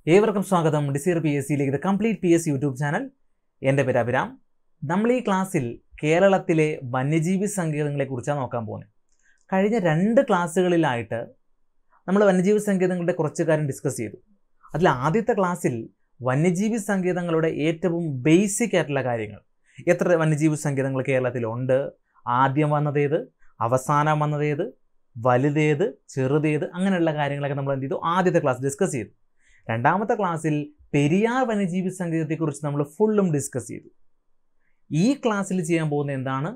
ഏവർക്കും സ്വാഗതം ഡിസിയർ പി എസ് സിയിലേക്ക് complete P S YouTube channel എൻ്റെ പേര് അഭിരാം നമ്മൾ ഈ ക്ലാസ്സിൽ കേരളത്തിലെ വന്യജീവി സങ്കേതങ്ങളെ കുറിച്ചാണ് നോക്കാൻ പോകുന്നത് കഴിഞ്ഞ രണ്ട് ക്ലാസ്സുകളിലായിട്ട് നമ്മൾ വന്യജീവി സങ്കേതങ്ങളുടെ കുറച്ച് കാര്യം ഡിസ്കസ് ചെയ്തു അതിൽ ആദ്യത്തെ ക്ലാസ്സിൽ വന്യജീവി സങ്കേതങ്ങളുടെ ഏറ്റവും ബേസിക് ആയിട്ടുള്ള കാര്യങ്ങൾ എത്ര വന്യജീവി സങ്കേതങ്ങൾ കേരളത്തിലുണ്ട് ആദ്യം വന്നതേത് അവസാനം വന്നതേത് വലുതേത് ചെറുതേത് അങ്ങനെയുള്ള കാര്യങ്ങളൊക്കെ നമ്മൾ എന്ത് ചെയ്തു ആദ്യത്തെ ക്ലാസ് ഡിസ്കസ് ചെയ്തു രണ്ടാമത്തെ ക്ലാസ്സിൽ പെരിയാർ വന്യജീവി സങ്കേതത്തെക്കുറിച്ച് നമ്മൾ ഫുള്ളും ഡിസ്കസ് ചെയ്തു ഈ ക്ലാസ്സിൽ ചെയ്യാൻ പോകുന്ന എന്താണ്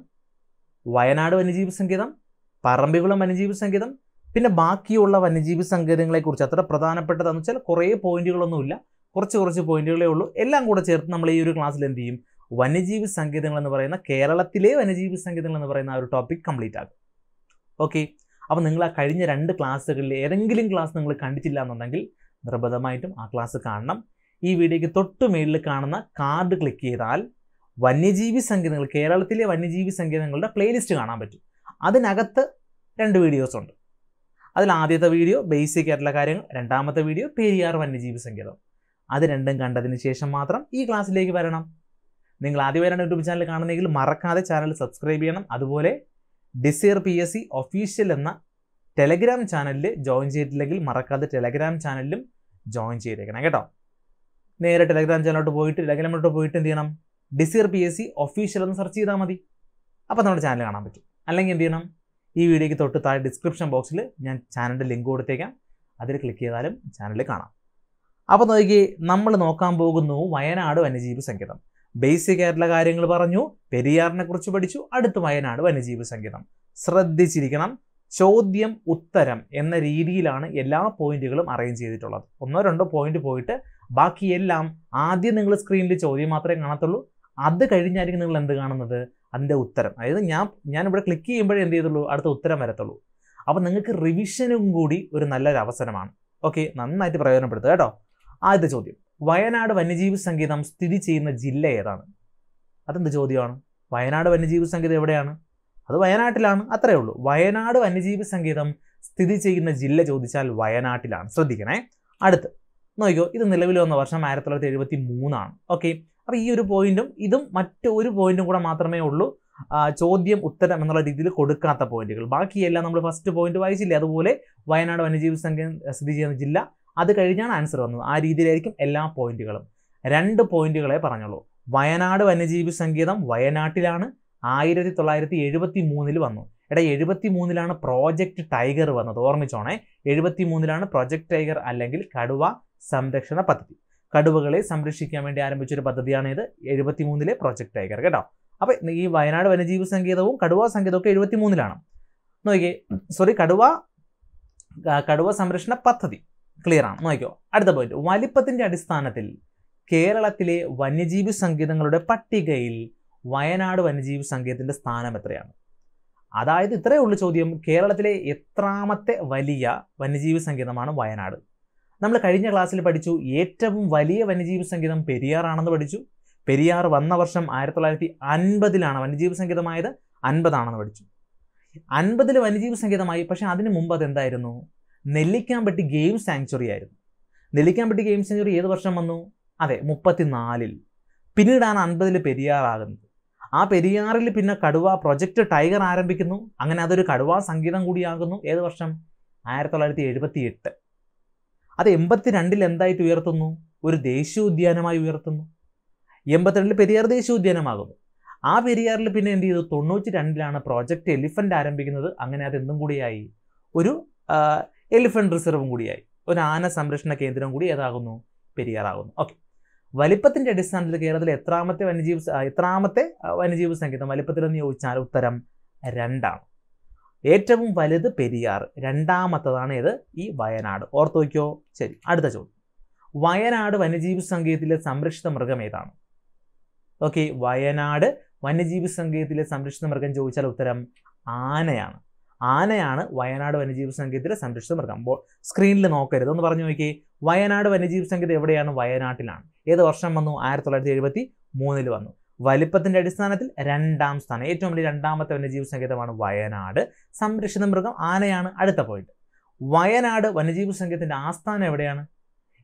വയനാട് വന്യജീവി സങ്കേതം പറമ്പിക്കുളം വന്യജീവി സങ്കേതം പിന്നെ ബാക്കിയുള്ള വന്യജീവി സങ്കേതങ്ങളെക്കുറിച്ച് അത്ര പ്രധാനപ്പെട്ടതെന്ന് വെച്ചാൽ കുറേ പോയിന്റുകളൊന്നുമില്ല കുറച്ച് കുറച്ച് പോയിന്റുകളേ ഉള്ളൂ എല്ലാം കൂടെ ചേർത്ത് നമ്മൾ ഈ ഒരു ക്ലാസ്സിൽ എന്ത് ചെയ്യും വന്യജീവി സങ്കേതങ്ങൾ എന്ന് പറയുന്ന കേരളത്തിലെ വന്യജീവി സങ്കേതങ്ങൾ എന്ന് പറയുന്ന ആ ഒരു ടോപ്പിക് കംപ്ലീറ്റ് ആകും ഓക്കെ അപ്പോൾ നിങ്ങൾ ആ കഴിഞ്ഞ രണ്ട് ക്ലാസ്സുകളിൽ ഏതെങ്കിലും ക്ലാസ് നിങ്ങൾ കണ്ടിട്ടില്ല എന്നുണ്ടെങ്കിൽ നിർബന്ധമായിട്ടും ആ ക്ലാസ് കാണണം ഈ വീഡിയോയ്ക്ക് തൊട്ട് മേളിൽ കാണുന്ന കാർഡ് ക്ലിക്ക് ചെയ്താൽ വന്യജീവി സങ്കേതങ്ങൾ കേരളത്തിലെ വന്യജീവി സങ്കേതങ്ങളുടെ പ്ലേലിസ്റ്റ് കാണാൻ പറ്റും അതിനകത്ത് രണ്ട് വീഡിയോസ് ഉണ്ട് അതിൽ ആദ്യത്തെ വീഡിയോ ബേസിക് ആയിട്ടുള്ള കാര്യങ്ങൾ രണ്ടാമത്തെ വീഡിയോ പെരിയാർ വന്യജീവി സങ്കേതം അത് രണ്ടും കണ്ടതിന് ശേഷം മാത്രം ഈ ക്ലാസ്സിലേക്ക് വരണം നിങ്ങൾ ആദ്യമായാണ് യൂട്യൂബ് ചാനൽ കാണുന്നതെങ്കിൽ മറക്കാതെ ചാനൽ സബ്സ്ക്രൈബ് ചെയ്യണം അതുപോലെ ഡിസിയർ പി എസ് സി ഒഫീഷ്യൽ എന്ന ടെലഗ്രാം ചാനലിൽ ജോയിൻ ചെയ്തിട്ടില്ലെങ്കിൽ മറക്കാതെ ടെലഗ്രാം ചാനലിലും ജോയിൻ ചെയ്തേക്കണം കേട്ടോ നേരെ ടെലഗ്രാം ചാനലോട്ട് പോയിട്ട് ടെലഗ്രാമിലോട്ട് പോയിട്ട് എന്ത് ചെയ്യണം ഡിസിയർ പി എസ് സി ഒഫീഷ്യൽ എന്ന് സെർച്ച് ചെയ്താൽ മതി അപ്പോൾ നമ്മുടെ ചാനൽ കാണാൻ പറ്റും അല്ലെങ്കിൽ എന്ത് ചെയ്യണം ഈ വീഡിയോയ്ക്ക് തൊട്ട് താഴെ ഡിസ്ക്രിപ്ഷൻ ബോക്സിൽ ഞാൻ ചാനലിൻ്റെ ലിങ്ക് കൊടുത്തേക്കാം അതിൽ ക്ലിക്ക് ചെയ്താലും ചാനൽ കാണാം അപ്പോൾ നോക്കി നമ്മൾ നോക്കാൻ പോകുന്നു വയനാട് വന്യജീവി സങ്കേതം ബേസിക് ആയിട്ടുള്ള കാര്യങ്ങൾ പറഞ്ഞു പെരിയാറിനെ കുറിച്ച് പഠിച്ചു അടുത്ത് വയനാട് വന്യജീവി സങ്കേതം ശ്രദ്ധിച്ചിരിക്കണം ചോദ്യം ഉത്തരം എന്ന രീതിയിലാണ് എല്ലാ പോയിന്റുകളും അറേഞ്ച് ചെയ്തിട്ടുള്ളത് ഒന്നോ രണ്ടോ പോയിന്റ് പോയിട്ട് ബാക്കിയെല്ലാം ആദ്യം നിങ്ങൾ സ്ക്രീനിൽ ചോദ്യം മാത്രമേ കാണത്തുള്ളൂ അത് കഴിഞ്ഞായിരിക്കും നിങ്ങൾ എന്ത് കാണുന്നത് അതിൻ്റെ ഉത്തരം അതായത് ഞാൻ ഞാൻ ഇവിടെ ക്ലിക്ക് ചെയ്യുമ്പോഴേ എന്ത് ചെയ്തുള്ളൂ അടുത്ത ഉത്തരം വരത്തുള്ളൂ അപ്പോൾ നിങ്ങൾക്ക് റിവിഷനും കൂടി ഒരു നല്ലൊരു അവസരമാണ് ഓക്കെ നന്നായിട്ട് പ്രയോജനപ്പെടുത്തുക കേട്ടോ ആദ്യത്തെ ചോദ്യം വയനാട് വന്യജീവി സങ്കേതം സ്ഥിതി ചെയ്യുന്ന ജില്ല ഏതാണ് അതെന്ത് ചോദ്യമാണ് വയനാട് വന്യജീവി സങ്കേതം എവിടെയാണ് അത് വയനാട്ടിലാണ് അത്രേ ഉള്ളൂ വയനാട് വന്യജീവി സങ്കേതം സ്ഥിതി ചെയ്യുന്ന ജില്ല ചോദിച്ചാൽ വയനാട്ടിലാണ് ശ്രദ്ധിക്കണേ അടുത്ത് നോക്കിക്കോ ഇത് നിലവിൽ വന്ന വർഷം ആയിരത്തി തൊള്ളായിരത്തി എഴുപത്തി മൂന്നാണ് ഓക്കെ അപ്പോൾ ഈ ഒരു പോയിന്റും ഇതും മറ്റൊരു പോയിന്റും കൂടെ മാത്രമേ ഉള്ളൂ ചോദ്യം ഉത്തരം എന്നുള്ള രീതിയിൽ കൊടുക്കാത്ത പോയിന്റുകൾ ബാക്കിയെല്ലാം നമ്മൾ ഫസ്റ്റ് പോയിന്റ് വായിച്ചില്ലേ അതുപോലെ വയനാട് വന്യജീവി സങ്കേതം സ്ഥിതി ചെയ്യുന്ന ജില്ല അത് കഴിഞ്ഞാണ് ആൻസർ വന്നത് ആ രീതിയിലായിരിക്കും എല്ലാ പോയിന്റുകളും രണ്ട് പോയിന്റുകളെ പറഞ്ഞുള്ളൂ വയനാട് വന്യജീവി സങ്കേതം വയനാട്ടിലാണ് ആയിരത്തി തൊള്ളായിരത്തി എഴുപത്തി മൂന്നിൽ വന്നു എടാ എഴുപത്തി മൂന്നിലാണ് പ്രോജക്റ്റ് ടൈഗർ വന്നത് ഓർമ്മിച്ചോണേ എഴുപത്തി മൂന്നിലാണ് പ്രോജക്റ്റ് ടൈഗർ അല്ലെങ്കിൽ കടുവ സംരക്ഷണ പദ്ധതി കടുവകളെ സംരക്ഷിക്കാൻ വേണ്ടി ആരംഭിച്ചൊരു പദ്ധതിയാണ് ഇത് എഴുപത്തി മൂന്നിലെ പ്രോജക്റ്റ് ടൈഗർ കേട്ടോ അപ്പോൾ ഈ വയനാട് വന്യജീവി സങ്കേതവും കടുവ സങ്കേതവും ഒക്കെ എഴുപത്തി മൂന്നിലാണ് നോക്കിയേ സോറി കടുവ കടുവ സംരക്ഷണ പദ്ധതി ക്ലിയർ ആണ് നോക്കിയോ അടുത്ത പോയിന്റ് വലിപ്പത്തിന്റെ അടിസ്ഥാനത്തിൽ കേരളത്തിലെ വന്യജീവി സങ്കേതങ്ങളുടെ പട്ടികയിൽ വയനാട് വന്യജീവി സങ്കേതത്തിന്റെ സ്ഥാനം എത്രയാണ് അതായത് ഇത്രയേ ഉള്ളൂ ചോദ്യം കേരളത്തിലെ എത്രാമത്തെ വലിയ വന്യജീവി സങ്കേതമാണ് വയനാട് നമ്മൾ കഴിഞ്ഞ ക്ലാസ്സിൽ പഠിച്ചു ഏറ്റവും വലിയ വന്യജീവി സങ്കേതം പെരിയാറാണെന്ന് പഠിച്ചു പെരിയാർ വന്ന വർഷം ആയിരത്തി തൊള്ളായിരത്തി അൻപതിലാണ് വന്യജീവി സങ്കേതമായത് അൻപതാണെന്ന് പഠിച്ചു അൻപതിൽ വന്യജീവി സങ്കേതമായി പക്ഷെ അതിന് മുമ്പ് അത് എന്തായിരുന്നു നെല്ലിക്കാമ്പട്ടി ഗെയിം സാങ്ച്വറി ആയിരുന്നു നെല്ലിക്കാമ്പട്ടി ഗെയിം സാങ്ച്വറി ഏത് വർഷം വന്നു അതെ മുപ്പത്തിനാലിൽ പിന്നീടാണ് അൻപതിൽ പെരിയാറാകുന്നത് ആ പെരിയാറിൽ പിന്നെ കടുവ പ്രൊജക്ട് ടൈഗർ ആരംഭിക്കുന്നു അങ്ങനെ അതൊരു കടുവ സംഗീതം കൂടിയാകുന്നു ഏത് വർഷം ആയിരത്തി തൊള്ളായിരത്തി എഴുപത്തി എട്ട് അത് എൺപത്തിരണ്ടിൽ എന്തായിട്ട് ഉയർത്തുന്നു ഒരു ദേശീയോദ്യാനമായി ഉയർത്തുന്നു എൺപത്തിരണ്ടിൽ പെരിയാർ ദേശീയോദ്യാനമാകുന്നു ആ പെരിയാറിൽ പിന്നെ എന്ത് ചെയ്തു തൊണ്ണൂറ്റി രണ്ടിലാണ് പ്രോജക്റ്റ് എലിഫന്റ് ആരംഭിക്കുന്നത് അങ്ങനെ അത് എന്തും കൂടിയായി ഒരു എലിഫന്റ് റിസർവും കൂടിയായി ഒരു ആന സംരക്ഷണ കേന്ദ്രം കൂടി ഏതാകുന്നു പെരിയാറാകുന്നു ഓക്കെ വലിപ്പത്തിന്റെ അടിസ്ഥാനത്തിൽ കേരളത്തിലെ എത്രാമത്തെ വന്യജീവി എത്രാമത്തെ വന്യജീവി സങ്കേതം വലിപ്പത്തിൽ എന്ന് ചോദിച്ചാൽ ഉത്തരം രണ്ടാണ് ഏറ്റവും വലുത് പെരിയാർ രണ്ടാമത്തതാണ് ഇത് ഈ വയനാട് ഓർത്ത് വയ്ക്കോ ശരി അടുത്ത ചോദ്യം വയനാട് വന്യജീവി സങ്കേതത്തിലെ സംരക്ഷിത മൃഗം ഏതാണ് ഓക്കെ വയനാട് വന്യജീവി സങ്കേതത്തിലെ സംരക്ഷിത മൃഗം ചോദിച്ചാൽ ഉത്തരം ആനയാണ് ആനയാണ് വയനാട് വന്യജീവി സങ്കേതത്തിലെ സംരക്ഷിത മൃഗം അപ്പോൾ സ്ക്രീനിൽ നോക്കരുത് ഒന്ന് പറഞ്ഞു നോക്കി വയനാട് വന്യജീവി സങ്കേതം എവിടെയാണ് വയനാട്ടിലാണ് ഏത് വർഷം വന്നു ആയിരത്തി തൊള്ളായിരത്തി എഴുപത്തി മൂന്നിൽ വന്നു വലിപ്പത്തിന്റെ അടിസ്ഥാനത്തിൽ രണ്ടാം സ്ഥാനം ഏറ്റവും വലിയ രണ്ടാമത്തെ വന്യജീവി സങ്കേതമാണ് വയനാട് സംരക്ഷിത മൃഗം ആനയാണ് അടുത്ത പോയിന്റ് വയനാട് വന്യജീവി സങ്കേതത്തിന്റെ ആസ്ഥാനം എവിടെയാണ്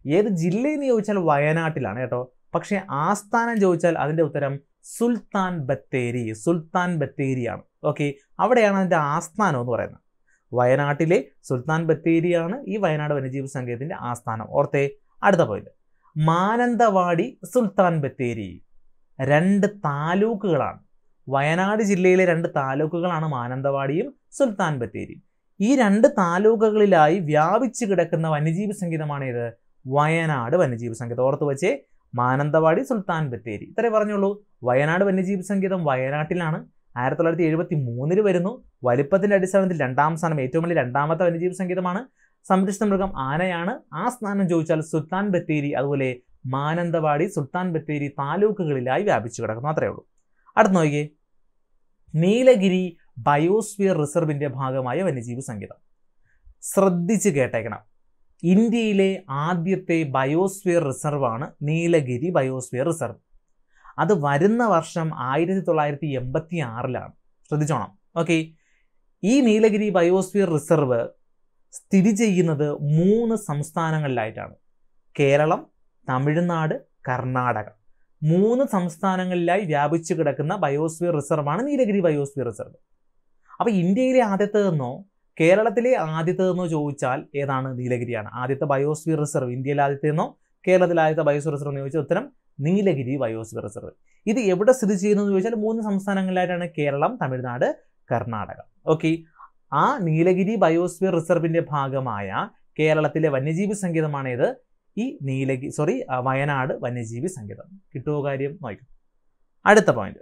ഏത് ജില്ലയെന്ന് ചോദിച്ചാൽ വയനാട്ടിലാണ് കേട്ടോ പക്ഷേ ആസ്ഥാനം ചോദിച്ചാൽ അതിൻ്റെ ഉത്തരം സുൽത്താൻ ബത്തേരി സുൽത്താൻ ബത്തേരിയാണ് ഓക്കെ അവിടെയാണ് അതിൻ്റെ ആസ്ഥാനം എന്ന് പറയുന്നത് വയനാട്ടിലെ സുൽത്താൻ ബത്തേരിയാണ് ഈ വയനാട് വന്യജീവി സങ്കേതത്തിൻ്റെ ആസ്ഥാനം ഓർത്തെ അടുത്ത പോയിന്റ് മാനന്തവാടി സുൽത്താൻ ബത്തേരി രണ്ട് താലൂക്കുകളാണ് വയനാട് ജില്ലയിലെ രണ്ട് താലൂക്കുകളാണ് മാനന്തവാടിയും സുൽത്താൻ ബത്തേരിയും ഈ രണ്ട് താലൂക്കുകളിലായി വ്യാപിച്ചു കിടക്കുന്ന വന്യജീവി സങ്കേതമാണ് ഇത് വയനാട് വന്യജീവി സങ്കേതം ഓർത്ത് വെച്ചേ മാനന്തവാടി സുൽത്താൻ ബത്തേരി ഇത്രേ പറഞ്ഞുള്ളൂ വയനാട് വന്യജീവി സങ്കേതം വയനാട്ടിലാണ് ആയിരത്തി തൊള്ളായിരത്തി എഴുപത്തി മൂന്നിൽ വരുന്നു വലിപ്പത്തിന്റെ അടിസ്ഥാനത്തിൽ രണ്ടാം സ്ഥാനം ഏറ്റവും വലിയ രണ്ടാമത്തെ വന്യജീവി സങ്കേതമാണ് സംരക്ഷിത മൃഗം ആനയാണ് ആ സ്ഥാനം ചോദിച്ചാൽ സുൽത്താൻ ബത്തേരി അതുപോലെ മാനന്തവാടി സുൽത്താൻ ബത്തേരി താലൂക്കുകളിലായി വ്യാപിച്ചു കിടക്കുന്നു അത്രേ ഉള്ളൂ അടുത്ത് നോക്കിയേ നീലഗിരി ബയോസ്ഫിയർ റിസർവിന്റെ ഭാഗമായ വന്യജീവി സങ്കേതം ശ്രദ്ധിച്ച് കേട്ടേക്കണം ഇന്ത്യയിലെ ആദ്യത്തെ ബയോസ്ഫിയർ റിസർവാണ് നീലഗിരി ബയോസ്ഫിയർ റിസർവ് അത് വരുന്ന വർഷം ആയിരത്തി തൊള്ളായിരത്തി എൺപത്തി ആറിലാണ് ശ്രദ്ധിച്ചോണം ഓക്കെ ഈ നീലഗിരി ബയോസ്ഫിയർ റിസർവ് സ്ഥിതി ചെയ്യുന്നത് മൂന്ന് സംസ്ഥാനങ്ങളിലായിട്ടാണ് കേരളം തമിഴ്നാട് കർണാടക മൂന്ന് സംസ്ഥാനങ്ങളിലായി വ്യാപിച്ചു കിടക്കുന്ന ബയോസ്ഫിയർ റിസർവാണ് നീലഗിരി ബയോസ്ഫിയർ റിസർവ് അപ്പോൾ ഇന്ത്യയിലെ ആദ്യത്തേതെന്നോ കേരളത്തിലെ ആദ്യത്തേതെന്നോ ചോദിച്ചാൽ ഏതാണ് നീലഗിരിയാണ് ആദ്യത്തെ ബയോസ്ഫിയർ റിസർവ് ഇന്ത്യയിലെ ആദ്യത്തേന്നോ കേരളത്തിലെ ആദ്യത്തെ ബയോസ്ഫിയർ റിസർവ് എന്ന് ചോദിച്ചാൽ ഉത്തരം നീലഗിരി ബയോസ്ഫിയർ റിസർവ് ഇത് എവിടെ സ്ഥിതി ചെയ്യുന്നു എന്ന് ചോദിച്ചാൽ മൂന്ന് സംസ്ഥാനങ്ങളിലായിട്ടാണ് കേരളം തമിഴ്നാട് കർണാടക ഓക്കെ ആ നീലഗിരി ബയോസ്ഫിയർ റിസർവിന്റെ ഭാഗമായ കേരളത്തിലെ വന്യജീവി സങ്കേതമാണ് ഇത് ഈ നീലഗിരി സോറി വയനാട് വന്യജീവി സങ്കേതം കിട്ടുമോ കാര്യം നോക്കും അടുത്ത പോയിന്റ്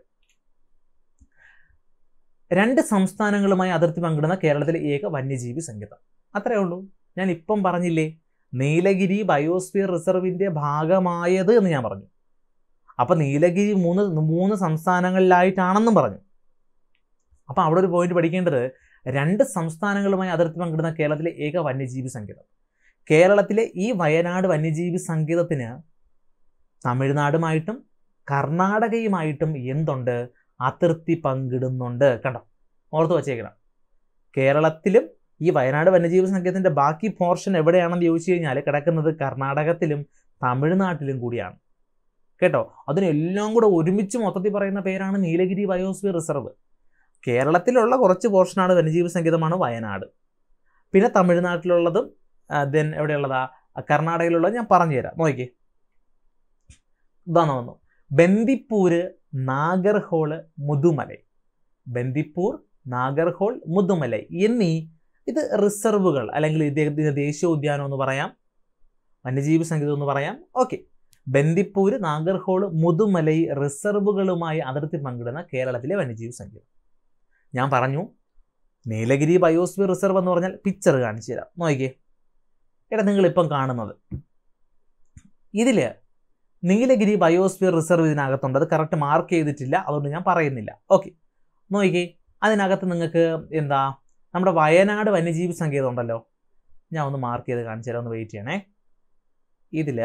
രണ്ട് സംസ്ഥാനങ്ങളുമായി അതിർത്തി പങ്കിടുന്ന കേരളത്തിലെ ഏക വന്യജീവി സങ്കേതം അത്രേ ഉള്ളൂ ഞാൻ ഇപ്പം പറഞ്ഞില്ലേ നീലഗിരി ബയോസ്ഫിയർ റിസർവിന്റെ ഭാഗമായത് എന്ന് ഞാൻ പറഞ്ഞു അപ്പൊ നീലഗിരി മൂന്ന് മൂന്ന് സംസ്ഥാനങ്ങളിലായിട്ടാണെന്നും പറഞ്ഞു അപ്പൊ അവിടെ ഒരു പോയിന്റ് പഠിക്കേണ്ടത് രണ്ട് സംസ്ഥാനങ്ങളുമായി അതിർത്തി പങ്കിടുന്ന കേരളത്തിലെ ഏക വന്യജീവി സങ്കേതം കേരളത്തിലെ ഈ വയനാട് വന്യജീവി സങ്കേതത്തിന് തമിഴ്നാടുമായിട്ടും കർണാടകയുമായിട്ടും എന്തുണ്ട് അതിർത്തി പങ്കിടുന്നുണ്ട് കണ്ടോ ഓർത്ത് വച്ചേക്കണം കേരളത്തിലും ഈ വയനാട് വന്യജീവി സങ്കേതത്തിന്റെ ബാക്കി പോർഷൻ എവിടെയാണെന്ന് ചോദിച്ചു കഴിഞ്ഞാൽ കിടക്കുന്നത് കർണാടകത്തിലും തമിഴ്നാട്ടിലും കൂടിയാണ് കേട്ടോ അതിനെല്ലാം കൂടെ ഒരുമിച്ച് മൊത്തത്തിൽ പറയുന്ന പേരാണ് നീലഗിരി ബയോസ്ഫിയർ റിസർവ് കേരളത്തിലുള്ള കുറച്ച് പോർഷനാണ് വന്യജീവി സങ്കേതമാണ് വയനാട് പിന്നെ തമിഴ്നാട്ടിലുള്ളതും ദെൻ എവിടെയുള്ളതാ കർണാടകയിലുള്ളത് ഞാൻ പറഞ്ഞുതരാം നോക്കിക്കേ ഇതാന്ന് വന്നു ബന്ദിപ്പൂര് നാഗർഹോള് മുതുമലൈ ബന്ദിപ്പൂർ നാഗർഹോൾ മുതുമലൈ എന്നീ ഇത് റിസർവുകൾ അല്ലെങ്കിൽ ഇദ്ദേഹത്തിന് ദേശീയോദ്യാനം എന്ന് പറയാം വന്യജീവി സങ്കേതം എന്ന് പറയാം ഓക്കെ ബന്ദിപ്പൂര് നാഗർഹോള് മുതുമലൈ റിസർവുകളുമായി അതിർത്തി പങ്കിടുന്ന കേരളത്തിലെ വന്യജീവി സങ്കേതം ഞാൻ പറഞ്ഞു നീലഗിരി ബയോസ്ഫിയർ റിസർവ് എന്ന് പറഞ്ഞാൽ പിക്ചർ കാണിച്ചു തരാം നോക്കിക്കേ എടാ നിങ്ങളിപ്പം കാണുന്നത് ഇതിൽ നീലഗിരി ബയോസ്ഫിയർ റിസർവ് ഇതിനകത്തുണ്ട് അത് കറക്റ്റ് മാർക്ക് ചെയ്തിട്ടില്ല അതുകൊണ്ട് ഞാൻ പറയുന്നില്ല ഓക്കെ നോക്കിക്കേ അതിനകത്ത് നിങ്ങൾക്ക് എന്താ നമ്മുടെ വയനാട് വന്യജീവി സങ്കേതം ഉണ്ടല്ലോ ഞാൻ ഒന്ന് മാർക്ക് ചെയ്ത് കാണിച്ചു തരാം ഒന്ന് വെയിറ്റ് ചെയ്യണേ ഇതിൽ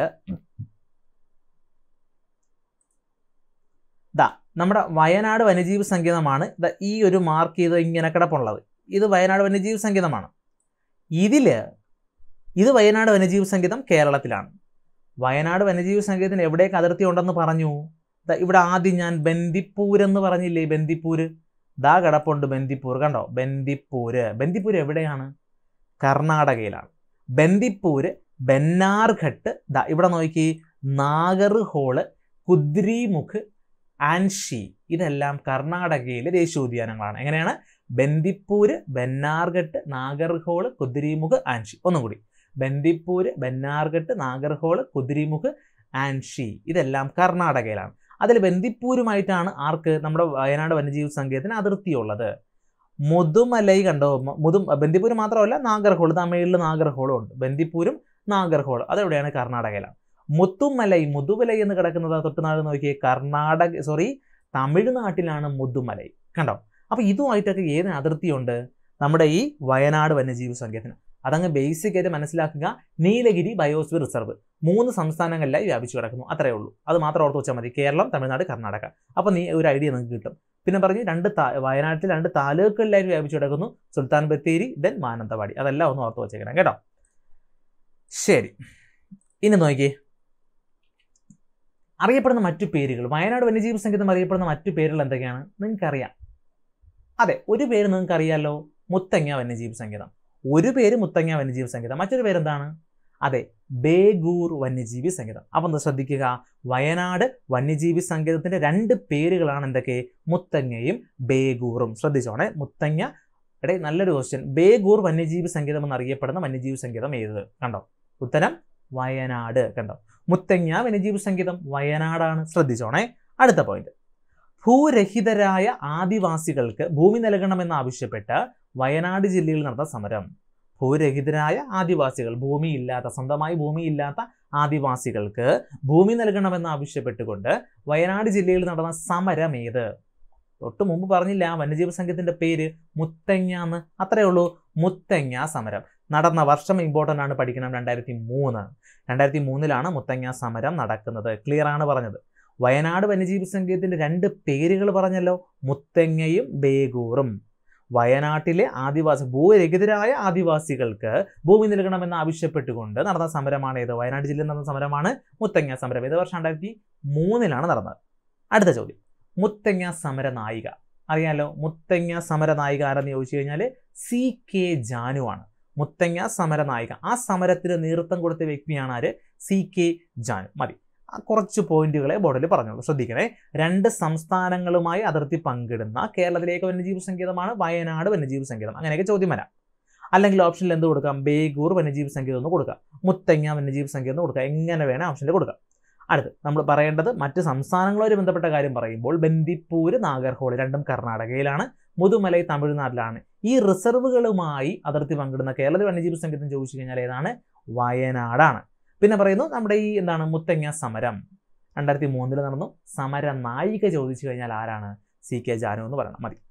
ദാ നമ്മുടെ വയനാട് വന്യജീവി സങ്കേതമാണ് ദാ ഈ ഒരു മാർക്ക് ചെയ്ത് ഇങ്ങനെ കിടപ്പുള്ളത് ഇത് വയനാട് വന്യജീവി സങ്കേതമാണ് ഇതില് ഇത് വയനാട് വന്യജീവി സങ്കേതം കേരളത്തിലാണ് വയനാട് വന്യജീവി സങ്കേതത്തിന് എവിടേക്ക് അതിർത്തി ഉണ്ടെന്ന് പറഞ്ഞു ദാ ഇവിടെ ആദ്യം ഞാൻ ബന്ദിപ്പൂർ എന്ന് പറഞ്ഞില്ലേ ബന്ദിപ്പൂര് ദാ കിടപ്പുണ്ട് ബന്ദിപ്പൂർ കണ്ടോ ബന്ദിപ്പൂര് ബന്ദിപ്പൂർ എവിടെയാണ് കർണാടകയിലാണ് ബന്ദിപ്പൂര് ബെന്നാർഘട്ട് ദാ ഇവിടെ നോക്കി നാഗർഹോള് കുദ്രിമുഖ് ആൻഷി ഇതെല്ലാം കർണാടകയിലെ ദേശീയോദ്യാനങ്ങളാണ് എങ്ങനെയാണ് ബന്ദിപ്പൂര് ബെന്നാർഘട്ട് നാഗർഹോള് കുദ്രിമുഖ് ആൻഷി ഒന്നും കൂടി ബന്ദിപ്പൂര് ബെന്നാർഘട്ട് നാഗർഹോള് കുദ്രിമുഖ് ആൻഷി ഇതെല്ലാം കർണാടകയിലാണ് അതിൽ ബന്ദിപ്പൂരുമായിട്ടാണ് ആർക്ക് നമ്മുടെ വയനാട് വന്യജീവി സങ്കേതത്തിന് അതിർത്തിയുള്ളത് മുതുമലൈ കണ്ടോ മുതു ബന്ദിപ്പൂര് മാത്രമല്ല നാഗർഹോൾ തമിഴിൽ നാഗർഹോളും ഉണ്ട് ബന്ദിപ്പൂരും നാഗർഹോൾ അതെവിടെയാണ് കർണാടകയിലാണ് മുത്തുമലൈ മുതുമലൈ എന്ന് കിടക്കുന്നത് തൊട്ടുനാട് നോക്കിയേ കർണാടക സോറി തമിഴ്നാട്ടിലാണ് മുതുമലൈ കണ്ടോ അപ്പൊ ഇതുമായിട്ടൊക്കെ ഏത് അതിർത്തിയുണ്ട് നമ്മുടെ ഈ വയനാട് വന്യജീവി സങ്കേതത്തിന് അതങ്ങ് ബേസിക് ആയിട്ട് മനസ്സിലാക്കുക നീലഗിരി ബയോസ്ഫിയർ റിസർവ് മൂന്ന് സംസ്ഥാനങ്ങളിലായി വ്യാപിച്ചു കിടക്കുന്നു അത്രേ ഉള്ളൂ അത് മാത്രം ഓർത്ത് വെച്ചാൽ മതി കേരളം തമിഴ്നാട് കർണാടക അപ്പോൾ നീ ഒരു ഐഡിയ നിങ്ങൾക്ക് കിട്ടും പിന്നെ പറഞ്ഞു രണ്ട് വയനാട്ടിൽ രണ്ട് താലൂക്കുകളിലായി വ്യാപിച്ചു കിടക്കുന്നു സുൽത്താൻ ബത്തേരി ദെൻ മാനന്തവാടി അതെല്ലാം ഒന്ന് ഓർത്ത് വെച്ചേക്കണം കേട്ടോ ശരി ഇനി നോക്കിയേ അറിയപ്പെടുന്ന മറ്റു പേരുകൾ വയനാട് വന്യജീവി സംഗീതം അറിയപ്പെടുന്ന മറ്റു പേരുകൾ എന്തൊക്കെയാണ് നിങ്ങൾക്കറിയാം അതെ ഒരു പേര് നിങ്ങൾക്ക് അറിയാലോ മുത്തങ്ങ വന്യജീവി സംഗീതം ഒരു പേര് മുത്തങ്ങ വന്യജീവി സംഗീതം മറ്റൊരു പേരെന്താണ് അതെ ബേഗൂർ വന്യജീവി സംഗീതം അപ്പം ഒന്ന് ശ്രദ്ധിക്കുക വയനാട് വന്യജീവി സംഗീതത്തിന്റെ രണ്ട് പേരുകളാണ് എന്തൊക്കെ മുത്തങ്ങയും ബേഗൂറും ശ്രദ്ധിച്ചോണേ മുത്തങ്ങ എടേ നല്ലൊരു ക്വസ്റ്റ്യൻ ബേഗൂർ വന്യജീവി സംഗീതം എന്നറിയപ്പെടുന്ന വന്യജീവി സംഗീതം ഏത് കണ്ടോ ഉത്തരം വയനാട് കണ്ടോ മുത്തങ്ങ വന്യജീവി സംഗീതം വയനാടാണ് ശ്രദ്ധിച്ചോണേ അടുത്ത പോയിന്റ് ഭൂരഹിതരായ ആദിവാസികൾക്ക് ഭൂമി നൽകണമെന്നാവശ്യപ്പെട്ട് വയനാട് ജില്ലയിൽ നടന്ന സമരം ഭൂരഹിതരായ ആദിവാസികൾ ഭൂമിയില്ലാത്ത സ്വന്തമായി ഭൂമിയില്ലാത്ത ആദിവാസികൾക്ക് ഭൂമി നൽകണമെന്ന് ആവശ്യപ്പെട്ടുകൊണ്ട് വയനാട് ജില്ലയിൽ നടന്ന സമരം ഏത് തൊട്ട് മുമ്പ് പറഞ്ഞില്ല വന്യജീവി സംഘത്തിന്റെ പേര് മുത്തങ്ങ എന്ന് അത്രേ ഉള്ളൂ മുത്തങ്ങ സമരം നടന്ന വർഷം ഇമ്പോർട്ടൻ്റ് ആണ് പഠിക്കണം രണ്ടായിരത്തി മൂന്ന് രണ്ടായിരത്തി മൂന്നിലാണ് മുത്തങ്ങ സമരം നടക്കുന്നത് ക്ലിയർ ആണ് പറഞ്ഞത് വയനാട് വന്യജീവി സംഘത്തിന്റെ രണ്ട് പേരുകൾ പറഞ്ഞല്ലോ മുത്തങ്ങയും ബേഗൂറും വയനാട്ടിലെ ആദിവാസി ഭൂരഹിതരായ ആദിവാസികൾക്ക് ഭൂമി നൽകണമെന്ന് ആവശ്യപ്പെട്ടുകൊണ്ട് നടന്ന സമരമാണ് ഏത് വയനാട് ജില്ലയിൽ നടന്ന സമരമാണ് മുത്തങ്ങ സമരം ഇത് വർഷം രണ്ടായിരത്തി മൂന്നിലാണ് നടന്നത് അടുത്ത ചോദ്യം മുത്തങ്ങ സമര നായിക അറിയാലോ മുത്തങ്ങ സമര നായിക ആരെന്ന് ചോദിച്ചു കഴിഞ്ഞാൽ സി കെ ജാനു ആണ് മുത്തങ്ങ സമര നായിക ആ സമരത്തിന് നേതൃത്വം കൊടുത്ത വ്യക്തിയാണ് ആര് സി കെ ജാനു മതി ആ കുറച്ച് പോയിന്റുകളെ ബോർഡിൽ പറഞ്ഞോളൂ ശ്രദ്ധിക്കണേ രണ്ട് സംസ്ഥാനങ്ങളുമായി അതിർത്തി പങ്കിടുന്ന കേരളത്തിലേക്ക് വന്യജീവി സംഗീതമാണ് വയനാട് വന്യജീവി സംഗീതം അങ്ങനെയൊക്കെ ചോദ്യം വരാം അല്ലെങ്കിൽ ഓപ്ഷനിൽ എന്ത് കൊടുക്കാം ബേഗൂർ വന്യജീവി സംഗീതം എന്ന് കൊടുക്കാം മുത്തങ്ങ വന്യജീവി സംഗീതം എന്ന് കൊടുക്കാം എങ്ങനെ വേണേൽ ഓപ്ഷനിൽ കൊടുക്കാം അടുത്ത് നമ്മൾ പറയേണ്ടത് മറ്റ് സംസ്ഥാനങ്ങളുമായി ബന്ധപ്പെട്ട കാര്യം പറയുമ്പോൾ ബന്ദിപ്പൂര് നാഗർഹോൾ രണ്ടും കർണാടകയിലാണ് മുതുമലൈ തമിഴ്നാട്ടിലാണ് ഈ റിസർവുകളുമായി അതിർത്തി പങ്കിടുന്ന കേരള വന്യജീവി സംഗീതം ചോദിച്ചു കഴിഞ്ഞാൽ ഏതാണ് വയനാടാണ് പിന്നെ പറയുന്നു നമ്മുടെ ഈ എന്താണ് മുത്തങ്ങ സമരം രണ്ടായിരത്തി മൂന്നിൽ നടന്നു സമര നായിക ചോദിച്ചു കഴിഞ്ഞാൽ ആരാണ് സി കെ ജാനു എന്ന് പറയണം മതി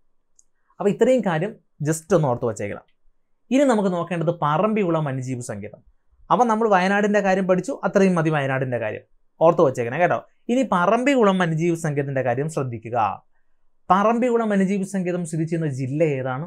അപ്പോൾ ഇത്രയും കാര്യം ജസ്റ്റ് ഒന്ന് ഓർത്ത് വച്ചേക്കണം ഇനി നമുക്ക് നോക്കേണ്ടത് പറമ്പിക്കുളം വന്യജീവി സംഗീതം അപ്പം നമ്മൾ വയനാടിൻ്റെ കാര്യം പഠിച്ചു അത്രയും മതി വയനാടിൻ്റെ കാര്യം ഓർത്ത് വച്ചേക്കണേ കേട്ടോ ഇനി പറമ്പിക്കുളം വന്യജീവി സംഗീതത്തിൻ്റെ കാര്യം ശ്രദ്ധിക്കുക പറമ്പിക്കുളം വന്യജീവി സംഗീതം സ്ഥിതി ചെയ്യുന്ന ജില്ല ഏതാണ്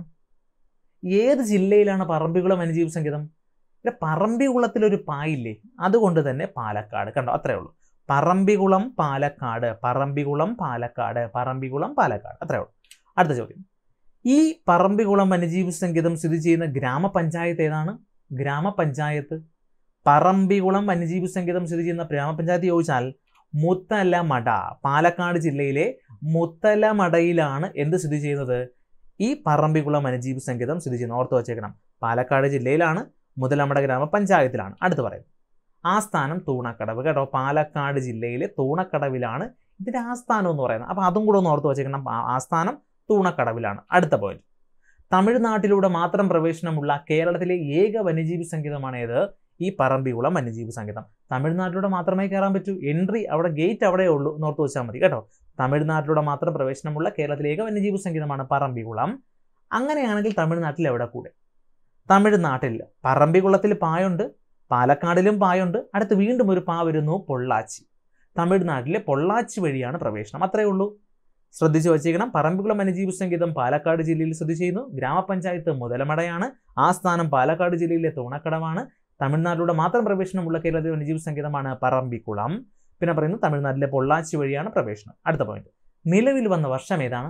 ഏത് ജില്ലയിലാണ് പറമ്പിക്കുളം വന്യജീവി സംഗീതം ഇവിടെ പറമ്പിക്കുളത്തിലൊരു പായില്ലേ അതുകൊണ്ട് തന്നെ പാലക്കാട് കണ്ടോ അത്രേ ഉള്ളൂ പറമ്പിക്കുളം പാലക്കാട് പറമ്പിക്കുളം പാലക്കാട് പറമ്പിക്കുളം പാലക്കാട് അത്രേ ഉള്ളൂ അടുത്ത ചോദ്യം ഈ പറമ്പിക്കുളം വന്യജീവി സംഗീതം സ്ഥിതി ചെയ്യുന്ന ഗ്രാമപഞ്ചായത്ത് ഏതാണ് ഗ്രാമപഞ്ചായത്ത് പറമ്പിക്കുളം വന്യജീവി സംഗീതം സ്ഥിതി ചെയ്യുന്ന ഗ്രാമപഞ്ചായത്ത് ചോദിച്ചാൽ മുത്തലമട പാലക്കാട് ജില്ലയിലെ മുത്തലമടയിലാണ് എന്ത് സ്ഥിതി ചെയ്യുന്നത് ഈ പറമ്പിക്കുളം വന്യജീവി സംഗീതം സ്ഥിതി ചെയ്യുന്നത് ഓർത്ത് വച്ചേക്കണം പാലക്കാട് ജില്ലയിലാണ് മുതലമട ഗ്രാമപഞ്ചായത്തിലാണ് അടുത്ത് പറയുന്നത് ആസ്ഥാനം തൂണക്കടവ് കേട്ടോ പാലക്കാട് ജില്ലയിലെ തൂണക്കടവിലാണ് ഇതിന്റെ ആസ്ഥാനം എന്ന് പറയുന്നത് അപ്പോൾ അതും കൂടെ ഒന്ന് ഓർത്ത് വച്ചേക്കണം ആ- ആസ്ഥാനം തൂണക്കടവിലാണ് അടുത്ത പോയിന്റ് തമിഴ്നാട്ടിലൂടെ മാത്രം പ്രവേശനമുള്ള കേരളത്തിലെ ഏക വന്യജീവി സംഗീതമാണ് ഏത് ഈ പറമ്പിക്കുളം വന്യജീവി സംഗീതം തമിഴ്നാട്ടിലൂടെ മാത്രമേ കയറാൻ പറ്റൂ എൻട്രി അവിടെ ഗേറ്റ് അവിടെ ഉള്ളൂ എന്ന് ഓർത്ത് വെച്ചാൽ മതി കേട്ടോ തമിഴ്നാട്ടിലൂടെ മാത്രം പ്രവേശനമുള്ള കേരളത്തിലെ ഏക വന്യജീവി സംഗീതമാണ് പറമ്പിക്കുളം അങ്ങനെയാണെങ്കിൽ തമിഴ്നാട്ടിൽ എവിടെ കൂടെ തമിഴ്നാട്ടിൽ പറമ്പിക്കുളത്തിൽ പായുണ്ട് പാലക്കാടിലും പായുണ്ട് അടുത്ത് വീണ്ടും ഒരു പാ വരുന്നു പൊള്ളാച്ചി തമിഴ്നാട്ടിലെ പൊള്ളാച്ചി വഴിയാണ് പ്രവേശനം അത്രയേ ഉള്ളൂ ശ്രദ്ധിച്ചു വച്ചേക്കണം പറമ്പിക്കുളം വന്യജീവി സംഗീതം പാലക്കാട് ജില്ലയിൽ സ്ഥിതി ചെയ്യുന്നു ഗ്രാമപഞ്ചായത്ത് മുതലമടയാണ് ആസ്ഥാനം പാലക്കാട് ജില്ലയിലെ തൂണക്കടവാണ് തമിഴ്നാട്ടിലൂടെ മാത്രം പ്രവേശനമുള്ള കേരളത്തിലെ വന്യജീവി സംഗീതമാണ് പറമ്പിക്കുളം പിന്നെ പറയുന്നു തമിഴ്നാട്ടിലെ പൊള്ളാച്ചി വഴിയാണ് പ്രവേശനം അടുത്ത പോയിന്റ് നിലവിൽ വന്ന വർഷം ഏതാണ്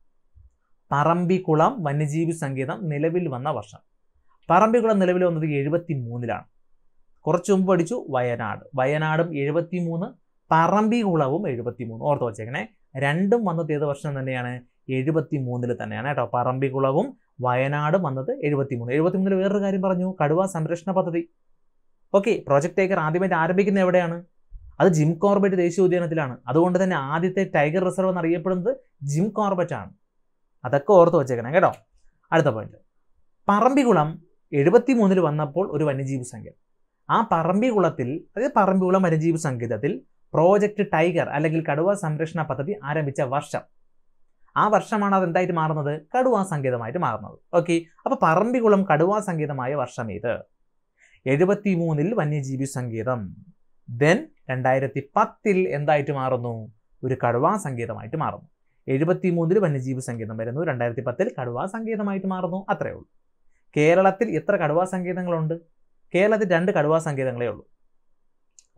പറമ്പിക്കുളം വന്യജീവി സംഗീതം നിലവിൽ വന്ന വർഷം പറമ്പിക്കുളം നിലവിൽ വന്നത് എഴുപത്തി മൂന്നിലാണ് കുറച്ച് മുമ്പ് പഠിച്ചു വയനാട് വയനാടും എഴുപത്തി മൂന്ന് പറമ്പിക്കുളവും എഴുപത്തി മൂന്ന് ഓർത്ത് വച്ചേക്കണേ രണ്ടും വന്നത് ഏത് വർഷം തന്നെയാണ് എഴുപത്തി മൂന്നിൽ തന്നെയാണ് കേട്ടോ പറമ്പിക്കുളവും വയനാടും വന്നത് എഴുപത്തി മൂന്ന് എഴുപത്തി മൂന്നിൽ വേറൊരു കാര്യം പറഞ്ഞു കടുവ സംരക്ഷണ പദ്ധതി ഓക്കെ പ്രോജക്ട് ടൈഗർ ആദ്യമായിട്ട് ആരംഭിക്കുന്നത് എവിടെയാണ് അത് ജിം കോർബറ്റ് ദേശീയ ഉദ്യാനത്തിലാണ് അതുകൊണ്ട് തന്നെ ആദ്യത്തെ ടൈഗർ റിസർവ് എന്നറിയപ്പെടുന്നത് ജിം കോർബറ്റ് ആണ് അതൊക്കെ ഓർത്ത് വച്ചേക്കണം കേട്ടോ അടുത്ത പോയിന്റ് പറമ്പിക്കുളം എഴുപത്തി മൂന്നിൽ വന്നപ്പോൾ ഒരു വന്യജീവി സംഖ്യ ആ പറമ്പിക്കുളത്തിൽ അതായത് പറമ്പിക്കുളം വന്യജീവി സംഗീതത്തിൽ പ്രോജക്റ്റ് ടൈഗർ അല്ലെങ്കിൽ കടുവ സംരക്ഷണ പദ്ധതി ആരംഭിച്ച വർഷം ആ വർഷമാണ് അത് എന്തായിട്ട് മാറുന്നത് കടുവാ സംഗീതമായിട്ട് മാറുന്നത് ഓക്കെ അപ്പൊ പറമ്പിക്കുളം കടുവാ സംഗീതമായ വർഷം ഏത് എഴുപത്തി മൂന്നിൽ വന്യജീവി സംഗീതം ദെൻ രണ്ടായിരത്തി പത്തിൽ എന്തായിട്ട് മാറുന്നു ഒരു കടുവാ സംഗീതമായിട്ട് മാറുന്നു എഴുപത്തി മൂന്നിൽ വന്യജീവി സംഗീതം വരുന്നു രണ്ടായിരത്തി പത്തിൽ കടുവാ സംഗീതമായിട്ട് മാറുന്നു അത്രേ ഉള്ളൂ കേരളത്തിൽ എത്ര കടുവാ സംഗീതങ്ങളുണ്ട് കേരളത്തിൽ രണ്ട് കടുവാ സംഗീതങ്ങളേ ഉള്ളൂ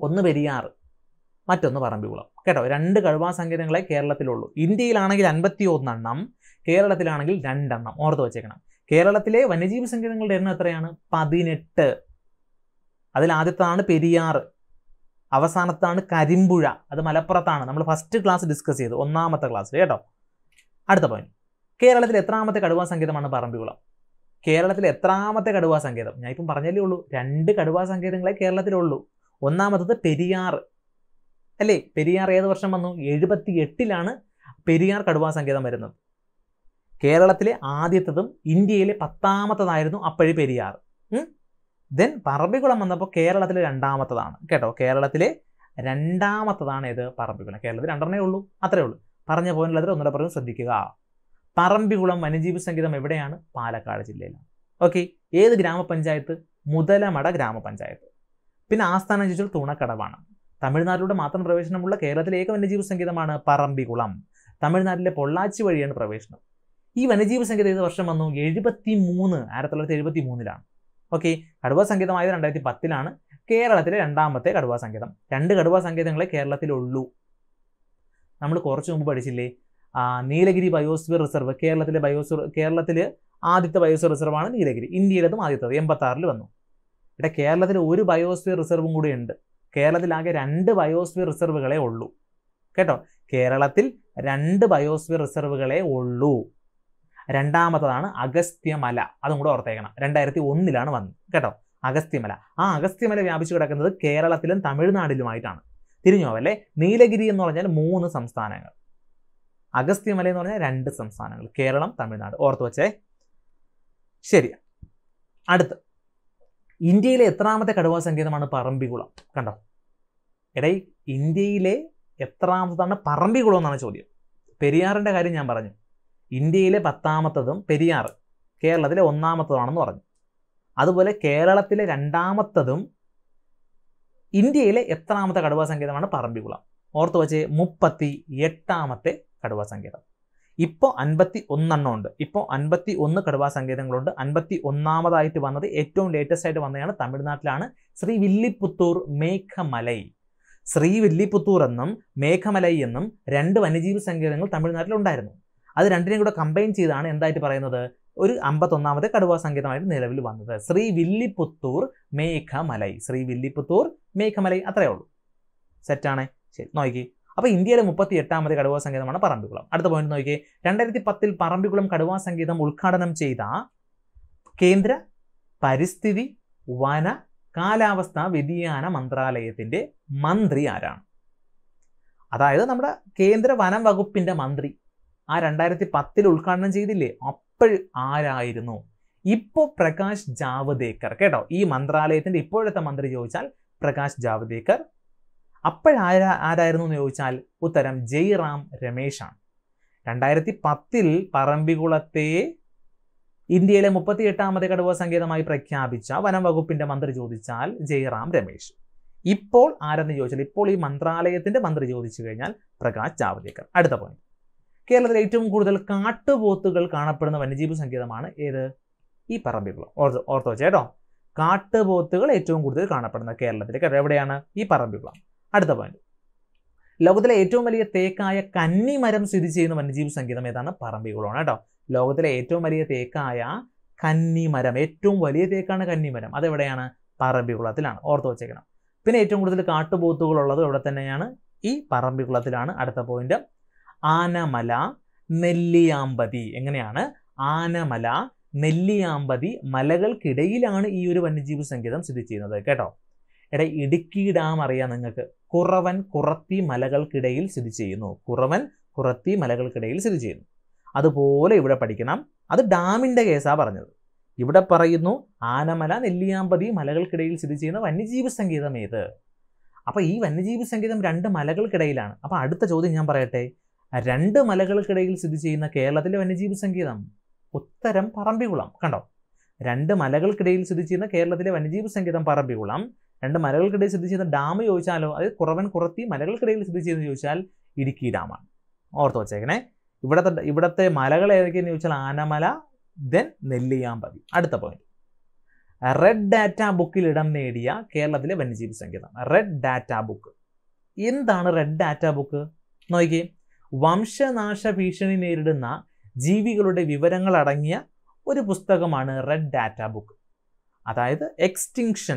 ഒന്ന് പെരിയാർ മറ്റൊന്ന് പറമ്പിക്കുളം കേട്ടോ രണ്ട് കടുവാ സങ്കേതങ്ങളെ കേരളത്തിലുള്ളൂ ഇന്ത്യയിലാണെങ്കിൽ അൻപത്തി ഒന്നെണ്ണം കേരളത്തിലാണെങ്കിൽ രണ്ടെണ്ണം ഓർത്ത് വെച്ചേക്കണം കേരളത്തിലെ വന്യജീവി സങ്കേതങ്ങളുടെ എണ്ണം എത്രയാണ് പതിനെട്ട് അതിൽ ആദ്യത്താണ് പെരിയാർ അവസാനത്താണ് കരിമ്പുഴ അത് മലപ്പുറത്താണ് നമ്മൾ ഫസ്റ്റ് ക്ലാസ് ഡിസ്കസ് ചെയ്തു ഒന്നാമത്തെ ക്ലാസ് കേട്ടോ അടുത്ത പോയിന്റ് കേരളത്തിൽ എത്രാമത്തെ കടുവാ സങ്കേതമാണ് പറമ്പിക്കുളം കേരളത്തിലെ എത്രാമത്തെ കടുവാ സങ്കേതം ഞാൻ ഇപ്പം പറഞ്ഞല്ലേ ഉള്ളൂ രണ്ട് കടുവാ സങ്കേതങ്ങളെ കേരളത്തിലുള്ളൂ ഒന്നാമത്തത് പെരിയാർ അല്ലേ പെരിയാർ ഏത് വർഷം വന്നു എഴുപത്തി എട്ടിലാണ് പെരിയാർ കടുവാ സങ്കേതം വരുന്നത് കേരളത്തിലെ ആദ്യത്തതും ഇന്ത്യയിലെ പത്താമത്തതായിരുന്നു അപ്പഴി പെരിയാർ ദെൻ പറമ്പിക്കുളം വന്നപ്പോൾ കേരളത്തിലെ രണ്ടാമത്തതാണ് കേട്ടോ കേരളത്തിലെ രണ്ടാമത്തതാണ് ഇത് പറമ്പിക്കുളം കേരളത്തിൽ രണ്ടെണ്ണേ ഉള്ളൂ അത്രേ ഉള്ളൂ പറഞ്ഞ പോയിന്റിൽ അതിൽ ഒന്നുകൂടെ പറഞ്ഞു ശ്രദ്ധിക്കുക പറമ്പിക്കുളം വന്യജീവി സങ്കേതം എവിടെയാണ് പാലക്കാട് ജില്ലയിലാണ് ഓക്കെ ഏത് ഗ്രാമപഞ്ചായത്ത് മുതലമട ഗ്രാമപഞ്ചായത്ത് പിന്നെ ആസ്ഥാനം ചോദിച്ചാൽ തുണക്കടവാണ് തമിഴ്നാട്ടിലൂടെ മാത്രം പ്രവേശനമുള്ള കേരളത്തിലെ ഏക വന്യജീവി സങ്കേതമാണ് പറമ്പിക്കുളം തമിഴ്നാട്ടിലെ പൊള്ളാച്ചി വഴിയാണ് പ്രവേശനം ഈ വന്യജീവി സങ്കേതം ഏത് വർഷം വന്നു എഴുപത്തി മൂന്ന് ആയിരത്തി തൊള്ളായിരത്തി എഴുപത്തി മൂന്നിലാണ് ഓക്കെ കടുവാ സങ്കേതമായത് രണ്ടായിരത്തി പത്തിലാണ് കേരളത്തിലെ രണ്ടാമത്തെ കടുവാ സങ്കേതം രണ്ട് കടുവാ സങ്കേതങ്ങളെ കേരളത്തിലുള്ളൂ നമ്മൾ കുറച്ച് മുമ്പ് പഠിച്ചില്ലേ ആ, നീലഗിരി ബയോസ്ഫിയർ റിസർവ് കേരളത്തിലെ ബയോസ്ഫിയർ കേരളത്തിൽ ആദ്യത്തെ ബയോസ്ഫിയർ റിസർവാണ് നീലഗിരി ഇന്ത്യയിലതും ആദ്യത്തത് എൺപത്തി ആറിൽ വന്നു ഇവിടെ കേരളത്തിൽ ഒരു ബയോസ്ഫിയർ റിസർവും കൂടി ഉണ്ട് കേരളത്തിലാകെ രണ്ട് ബയോസ്ഫിയർ റിസർവുകളെ ഉള്ളൂ കേട്ടോ കേരളത്തിൽ രണ്ട് ബയോസ്ഫിയർ റിസർവുകളെ ഉള്ളൂ രണ്ടാമത്തതാണ് അഗസ്ത്യമല അതും കൂടെ ഓർത്തേക്കണം രണ്ടായിരത്തി ഒന്നിലാണ് വന്നത് കേട്ടോ അഗസ്ത്യമല ആ അഗസ്ത്യമല വ്യാപിച്ചു കിടക്കുന്നത് കേരളത്തിലും തമിഴ്നാട്ടിലുമായിട്ടാണ് തിരിഞ്ഞു പോവല്ലേ നീലഗിരി എന്ന് പറഞ്ഞാൽ മൂന്ന് സംസ്ഥാനങ്ങൾ അഗസ്ത്യമല എന്ന് പറഞ്ഞാൽ രണ്ട് സംസ്ഥാനങ്ങൾ കേരളം തമിഴ്നാട് ഓർത്തു വച്ചേ ശരി അടുത്ത് ഇന്ത്യയിലെ എത്രാമത്തെ കടുവാ സങ്കേതമാണ് പറമ്പിക്കുളം കണ്ടോ എടേ ഇന്ത്യയിലെ എത്രാമത്താണ് പറമ്പിക്കുളം എന്നാണ് ചോദ്യം പെരിയാറിന്റെ കാര്യം ഞാൻ പറഞ്ഞു ഇന്ത്യയിലെ പത്താമത്തതും പെരിയാർ കേരളത്തിലെ ഒന്നാമത്തതാണെന്ന് പറഞ്ഞു അതുപോലെ കേരളത്തിലെ രണ്ടാമത്തതും ഇന്ത്യയിലെ എത്രാമത്തെ കടുവാ സങ്കേതമാണ് പറമ്പിക്കുളം ഓർത്ത് വെച്ച് മുപ്പത്തി എട്ടാമത്തെ കടുവാ സങ്കേതം ഇപ്പോൾ അൻപത്തി ഒന്നെണ്ണം ഉണ്ട് ഇപ്പോൾ അൻപത്തി ഒന്ന് കടുവാ സങ്കേതങ്ങളുണ്ട് അൻപത്തി ഒന്നാമതായിട്ട് വന്നത് ഏറ്റവും ലേറ്റസ്റ്റ് ആയിട്ട് വന്നതാണ് തമിഴ്നാട്ടിലാണ് ശ്രീ വില്ലിപുത്തൂർ മേഘമലൈ ശ്രീ വില്ലിപുത്തൂർ എന്നും മേഘമലൈ എന്നും രണ്ട് വന്യജീവി സങ്കേതങ്ങൾ തമിഴ്നാട്ടിലുണ്ടായിരുന്നു അത് രണ്ടിനെയും കൂടെ കമ്പൈൻ ചെയ്താണ് എന്തായിട്ട് പറയുന്നത് ഒരു അമ്പത്തൊന്നാമത്തെ കടുവാ സങ്കേതമായിട്ട് നിലവിൽ വന്നത് ശ്രീ വില്ലിപുത്തൂർ മേഘമലൈ ശ്രീ വില്ലിപുത്തൂർ മേഘമലൈ അത്രയേ ഉള്ളൂ സെറ്റാണ് ശരി നോക്കി അപ്പോൾ ഇന്ത്യയിലെ മുപ്പത്തി എട്ടാമത് കടുവാ സങ്കേതമാണ് പറമ്പിക്കുളം അടുത്ത പോയിന്റ് നോക്കിയേ രണ്ടായിരത്തി പത്തിൽ പറമ്പിക്കുളം കടുവാ സങ്കേതം ഉദ്ഘാടനം ചെയ്ത കേന്ദ്ര പരിസ്ഥിതി വന കാലാവസ്ഥ വ്യതിയാന മന്ത്രാലയത്തിന്റെ മന്ത്രി ആരാണ് അതായത് നമ്മുടെ കേന്ദ്ര വനം വകുപ്പിന്റെ മന്ത്രി ആ രണ്ടായിരത്തി പത്തിൽ ഉദ്ഘാടനം ചെയ്തില്ലേ അപ്പോൾ ആരായിരുന്നു ഇപ്പോൾ പ്രകാശ് ജാവദേക്കർ കേട്ടോ ഈ മന്ത്രാലയത്തിന്റെ ഇപ്പോഴത്തെ മന്ത്രി ചോദിച്ചാൽ പ്രകാശ് ജാവദേക്കർ അപ്പോഴാരാ ആരായിരുന്നു എന്ന് ചോദിച്ചാൽ ഉത്തരം ജയ്റാം രമേശാണ് രണ്ടായിരത്തി പത്തിൽ പറമ്പിക്കുളത്തെ ഇന്ത്യയിലെ മുപ്പത്തി എട്ടാമത്തെ കടുവ സങ്കേതമായി പ്രഖ്യാപിച്ച വനം വകുപ്പിന്റെ മന്ത്രി ചോദിച്ചാൽ ജയ്റാം രമേശ് ഇപ്പോൾ ആരെന്ന് ചോദിച്ചാൽ ഇപ്പോൾ ഈ മന്ത്രാലയത്തിന്റെ മന്ത്രി ചോദിച്ചു കഴിഞ്ഞാൽ പ്രകാശ് ജാവദേക്കർ അടുത്ത പോയിന്റ് കേരളത്തിൽ ഏറ്റവും കൂടുതൽ കാട്ടുപോത്തുകൾ കാണപ്പെടുന്ന വന്യജീവി സങ്കേതമാണ് ഏത് ഈ പറമ്പിക്കുളം ഓർത്ത് ഓർത്ത് വെച്ചേട്ടോ കാട്ടുപോത്തുകൾ ഏറ്റവും കൂടുതൽ കാണപ്പെടുന്ന കേരളത്തിലെ കേട്ടോ എവിടെയാണ് ഈ പറമ്പിക്കുളം അടുത്ത പോയിന്റ് ലോകത്തിലെ ഏറ്റവും വലിയ തേക്കായ കന്നിമരം സ്ഥിതി ചെയ്യുന്ന വന്യജീവി സങ്കേതം ഏതാണ് പറമ്പിക്കുളമാണ് കേട്ടോ ലോകത്തിലെ ഏറ്റവും വലിയ തേക്കായ കന്നിമരം ഏറ്റവും വലിയ തേക്കാണ് കന്നിമരം അതെവിടെയാണ് പറമ്പിക്കുളത്തിലാണ് ഓർത്ത് വെച്ചേക്കണം പിന്നെ ഏറ്റവും കൂടുതൽ കാട്ടുപോത്തുകൾ ഉള്ളത് ഇവിടെ തന്നെയാണ് ഈ പറമ്പിക്കുളത്തിലാണ് അടുത്ത പോയിന്റ് ആനമല നെല്ലിയാമ്പതി എങ്ങനെയാണ് ആനമല നെല്ലിയാമ്പതി മലകൾക്കിടയിലാണ് ഈ ഒരു വന്യജീവി സങ്കേതം സ്ഥിതി ചെയ്യുന്നത് കേട്ടോ എടാ ഇടുക്കി ഡാം അറിയാം നിങ്ങൾക്ക് കുറവൻ കുറത്തി മലകൾക്കിടയിൽ സ്ഥിതി ചെയ്യുന്നു കുറവൻ കുറത്തി മലകൾക്കിടയിൽ സ്ഥിതി ചെയ്യുന്നു അതുപോലെ ഇവിടെ പഠിക്കണം അത് ഡാമിന്റെ കേസാ പറഞ്ഞത് ഇവിടെ പറയുന്നു ആനമല നെല്ലിയാമ്പതി മലകൾക്കിടയിൽ സ്ഥിതി ചെയ്യുന്ന വന്യജീവി സങ്കേതം ഏത് അപ്പൊ ഈ വന്യജീവി സങ്കേതം രണ്ട് മലകൾക്കിടയിലാണ് അപ്പൊ അടുത്ത ചോദ്യം ഞാൻ പറയട്ടെ രണ്ട് മലകൾക്കിടയിൽ സ്ഥിതി ചെയ്യുന്ന കേരളത്തിലെ വന്യജീവി സങ്കേതം ഉത്തരം പറമ്പിക്കുളം കണ്ടോ രണ്ട് മലകൾക്കിടയിൽ സ്ഥിതി ചെയ്യുന്ന കേരളത്തിലെ വന്യജീവി സങ്കേതം പറമ്പിക്കുളം രണ്ട് മലകൾക്കിടയിൽ സ്ഥിതി ചെയ്യുന്ന ഡാം ചോദിച്ചാലോ അത് കുറവൻ കുറത്തി മലകൾക്കിടയിൽ സ്ഥിതി ചെയ്യുന്ന ചോദിച്ചാൽ ഇടുക്കി ഡാമാണ് ഓർത്ത് വച്ചേക്കണേ ഇവിടത്തെ ഇവിടത്തെ മലകൾ ഏതൊക്കെയെന്ന് ചോദിച്ചാൽ ആനമല ദെൻ നെല്ലിയാമ്പതി അടുത്ത പോയിന്റ് റെഡ് ഡാറ്റ ബുക്കിൽ ഇടം നേടിയ കേരളത്തിലെ വന്യജീവി സങ്കേതം റെഡ് ഡാറ്റ ബുക്ക് എന്താണ് റെഡ് ഡാറ്റ ബുക്ക് നോക്കിയേ വംശനാശ ഭീഷണി നേരിടുന്ന ജീവികളുടെ വിവരങ്ങൾ അടങ്ങിയ ഒരു പുസ്തകമാണ് റെഡ് ഡാറ്റ ബുക്ക് അതായത് എക്സ്റ്റിങ്ഷൻ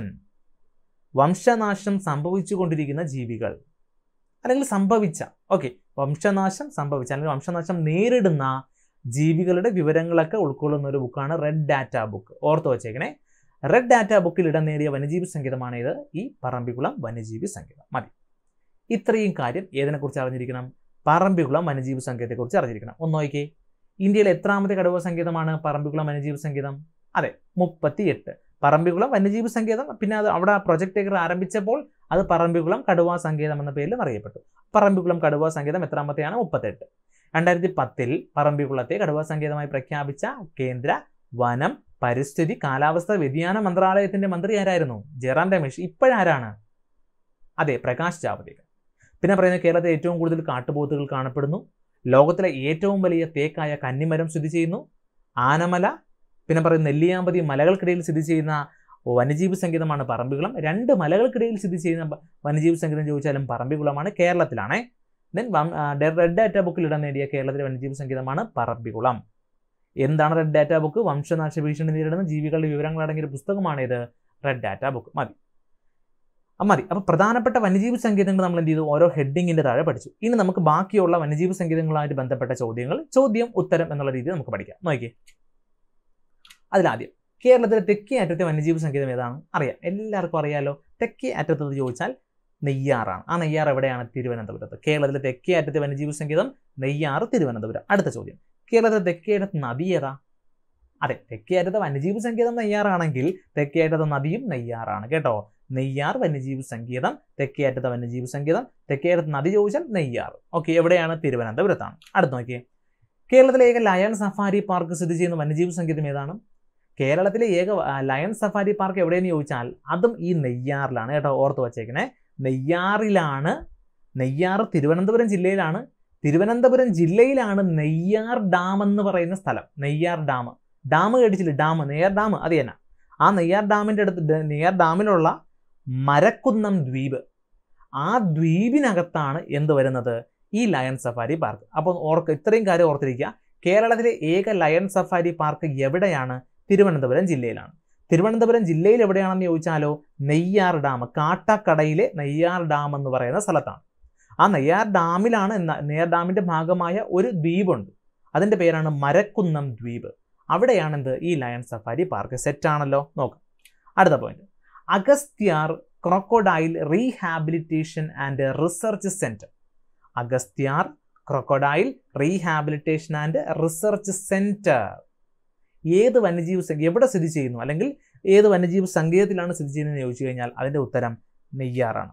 വംശനാശം സംഭവിച്ചുകൊണ്ടിരിക്കുന്ന ജീവികൾ അല്ലെങ്കിൽ സംഭവിച്ച ഓക്കെ വംശനാശം സംഭവിച്ച അല്ലെങ്കിൽ വംശനാശം നേരിടുന്ന ജീവികളുടെ വിവരങ്ങളൊക്കെ ഉൾക്കൊള്ളുന്ന ഒരു ബുക്കാണ് റെഡ് ഡാറ്റ ബുക്ക് ഓർത്ത് വച്ചേക്കണേ റെഡ് ഡാറ്റ ബുക്കിൽ ഇടം നേടിയ വന്യജീവി സങ്കേതമാണ് ഇത് ഈ പറമ്പിക്കുളം വന്യജീവി സങ്കേതം മതി ഇത്രയും കാര്യം ഏതിനെക്കുറിച്ച് അറിഞ്ഞിരിക്കണം പറമ്പിക്കുളം വന്യജീവി സങ്കേതത്തെക്കുറിച്ച് അറിഞ്ഞിരിക്കണം ഒന്ന് നോക്കിയേ ഇന്ത്യയിലെ എത്രാമത്തെ കടുവ സങ്കേതമാണ് പറമ്പിക്കുളം വന്യജീവി സങ്കേതം അതെ മുപ്പത്തി എട്ട് പറമ്പിക്കുളം വന്യജീവി സങ്കേതം പിന്നെ അത് അവിടെ പ്രൊജക്ട് ആരംഭിച്ചപ്പോൾ അത് പറമ്പിക്കുളം കടുവ സങ്കേതം എന്ന പേരിലും അറിയപ്പെട്ടു പറമ്പിക്കുളം കടുവ സങ്കേതം എത്രാമത്തെയാണ് മുപ്പത്തെട്ട് രണ്ടായിരത്തി പത്തിൽ പറമ്പിക്കുളത്തെ കടുവ സങ്കേതമായി പ്രഖ്യാപിച്ച കേന്ദ്ര വനം പരിസ്ഥിതി കാലാവസ്ഥ വ്യതിയാന മന്ത്രാലയത്തിന്റെ മന്ത്രി ആരായിരുന്നു ജയറാം രമേശ് ഇപ്പോഴാരാണ് അതെ പ്രകാശ് ജാവ്ദേക്കർ പിന്നെ പറയുന്നത് കേരളത്തിൽ ഏറ്റവും കൂടുതൽ കാട്ടുപോത്തുകൾ കാണപ്പെടുന്നു ലോകത്തിലെ ഏറ്റവും വലിയ തേക്കായ കന്നിമരം സ്ഥിതി ചെയ്യുന്നു ആനമല പിന്നെ പറയുന്ന നെല്ലിയാമ്പതി മലകൾക്കിടയിൽ സ്ഥിതി ചെയ്യുന്ന വന്യജീവി സങ്കേതമാണ് പറമ്പിക്കുളം രണ്ട് മലകൾക്കിടയിൽ സ്ഥിതി ചെയ്യുന്ന വന്യജീവി സങ്കേതം ചോദിച്ചാലും പറമ്പിക്കുളമാണ് കേരളത്തിലാണേ ദെൻ റെഡ് ഡാറ്റ ബുക്കിൽ ഇടം നേടിയ കേരളത്തിലെ വന്യജീവി സങ്കേതമാണ് പറമ്പിക്കുളം എന്താണ് റെഡ് ഡാറ്റ ബുക്ക് വംശനാശ ഭീഷണി നേരിടുന്ന ജീവികളുടെ വിവരങ്ങൾ അടങ്ങിയ ഒരു പുസ്തകമാണിത് റെഡ് ഡാറ്റ ബുക്ക് മതി ആ, മതി അപ്പോൾ പ്രധാനപ്പെട്ട വന്യജീവി സങ്കേതങ്ങൾ നമ്മൾ എന്ത് ചെയ്തു ഓരോ ഹെഡിങ്ങിന്റെ താഴെ പഠിച്ചു ഇനി നമുക്ക് ബാക്കിയുള്ള വന്യജീവി സങ്കേതങ്ങളുമായിട്ട് ബന്ധപ്പെട്ട ചോദ്യങ്ങൾ ചോദ്യം ഉത്തരം എന്നുള്ള രീതിയിൽ നമുക്ക് പഠിക്കാം നോക്കിയേ അതിലാദ്യം കേരളത്തിലെ തെക്കേ അറ്റത്തെ വന്യജീവി സങ്കേതം ഏതാണ് അറിയാം എല്ലാവർക്കും അറിയാലോ തെക്കേ അറ്റത്തത് ചോദിച്ചാൽ നെയ്യാറാണ് ആ നെയ്യാർ എവിടെയാണ് തിരുവനന്തപുരത്ത് കേരളത്തിലെ തെക്കേ അറ്റത്തെ വന്യജീവി സങ്കേതം നെയ്യാറ് തിരുവനന്തപുരം അടുത്ത ചോദ്യം കേരളത്തിലെ തെക്കേ അറ്റത്ത് നദി ഏതാ അതെ തെക്കേ അറ്റത്തെ വന്യജീവി സങ്കേതം നെയ്യാറാണെങ്കിൽ തെക്കേ അറ്റത്തെ നദിയും നെയ്യാറാണ് കേട്ടോ നെയ്യാർ വന്യജീവി സങ്കേതം തെക്കേ അറ്റത്തെ വന്യജീവി സങ്കേതം തെക്കേ അറ്റത്ത് നദി ചോദിച്ചാൽ നെയ്യാർ ഓക്കെ എവിടെയാണ് തിരുവനന്തപുരത്താണ് അടുത്ത് നോക്കിയേ കേരളത്തിലെ ഏക ലയൺ സഫാരി പാർക്ക് സ്ഥിതി ചെയ്യുന്ന വന്യജീവി സങ്കേതം ഏതാണ് കേരളത്തിലെ ഏക ആ, ലയൺ സഫാരി പാർക്ക് എവിടെയെന്ന് ചോദിച്ചാൽ അതും ഈ നെയ്യാറിലാണ് കേട്ടോ ഓർത്ത് വച്ചേക്കണേ നെയ്യാറിലാണ് നെയ്യാർ തിരുവനന്തപുരം ജില്ലയിലാണ് തിരുവനന്തപുരം ജില്ലയിലാണ് നെയ്യാർ ഡാം എന്ന് പറയുന്ന സ്ഥലം നെയ്യാർ ഡാം ഡാം കേട്ടിച്ചില്ല ഡാം നെയ്യാർ ഡാം അത് തന്നെ ആ നെയ്യാർ ഡാമിൻ്റെ അടുത്ത് ഡ- നെയ്യാർ ഡാമിലുള്ള മരക്കുന്നം ദ്വീപ് ആ ദ്വീപിനകത്താണ് എന്ത് വരുന്നത് ഈ ലയൺ സഫാരി പാർക്ക് അപ്പോൾ ഓർക്ക് ഇത്രയും കാര്യം ഓർത്തിരിക്കുക കേരളത്തിലെ ഏക ലയൺ സഫാരി പാർക്ക് എവിടെയാണ് തിരുവനന്തപുരം ജില്ലയിലാണ് തിരുവനന്തപുരം ജില്ലയിൽ എവിടെയാണെന്ന് ചോദിച്ചാലോ നെയ്യാർ ഡാം കാട്ടാക്കടയിലെ നെയ്യാർ ഡാം എന്ന് പറയുന്ന സ്ഥലത്താണ് ആ നെയ്യാർ ഡാമിലാണ് എന്ന- നെയ്യാർ ഡാമിന്റെ ഭാഗമായ ഒരു ദ്വീപുണ്ട് അതിന്റെ പേരാണ് മരക്കുന്നം ദ്വീപ് അവിടെയാണ് എന്ത് ഈ ലയൺ സഫാരി പാർക്ക് സെറ്റ് ആണല്ലോ നോക്കാം അടുത്ത point Agasthyar crocodile rehabilitation and research centre Agasthyar crocodile rehabilitation and research centre ഏത് വന്യജീവി സങ്കേ എവിടെ സ്ഥിതി ചെയ്യുന്നു അല്ലെങ്കിൽ ഏത് വന്യജീവി സങ്കേതത്തിലാണ് സ്ഥിതി ചെയ്യുന്നതെന്ന് ചോദിച്ചു കഴിഞ്ഞാൽ അതിന്റെ ഉത്തരം നെയ്യാറാണ്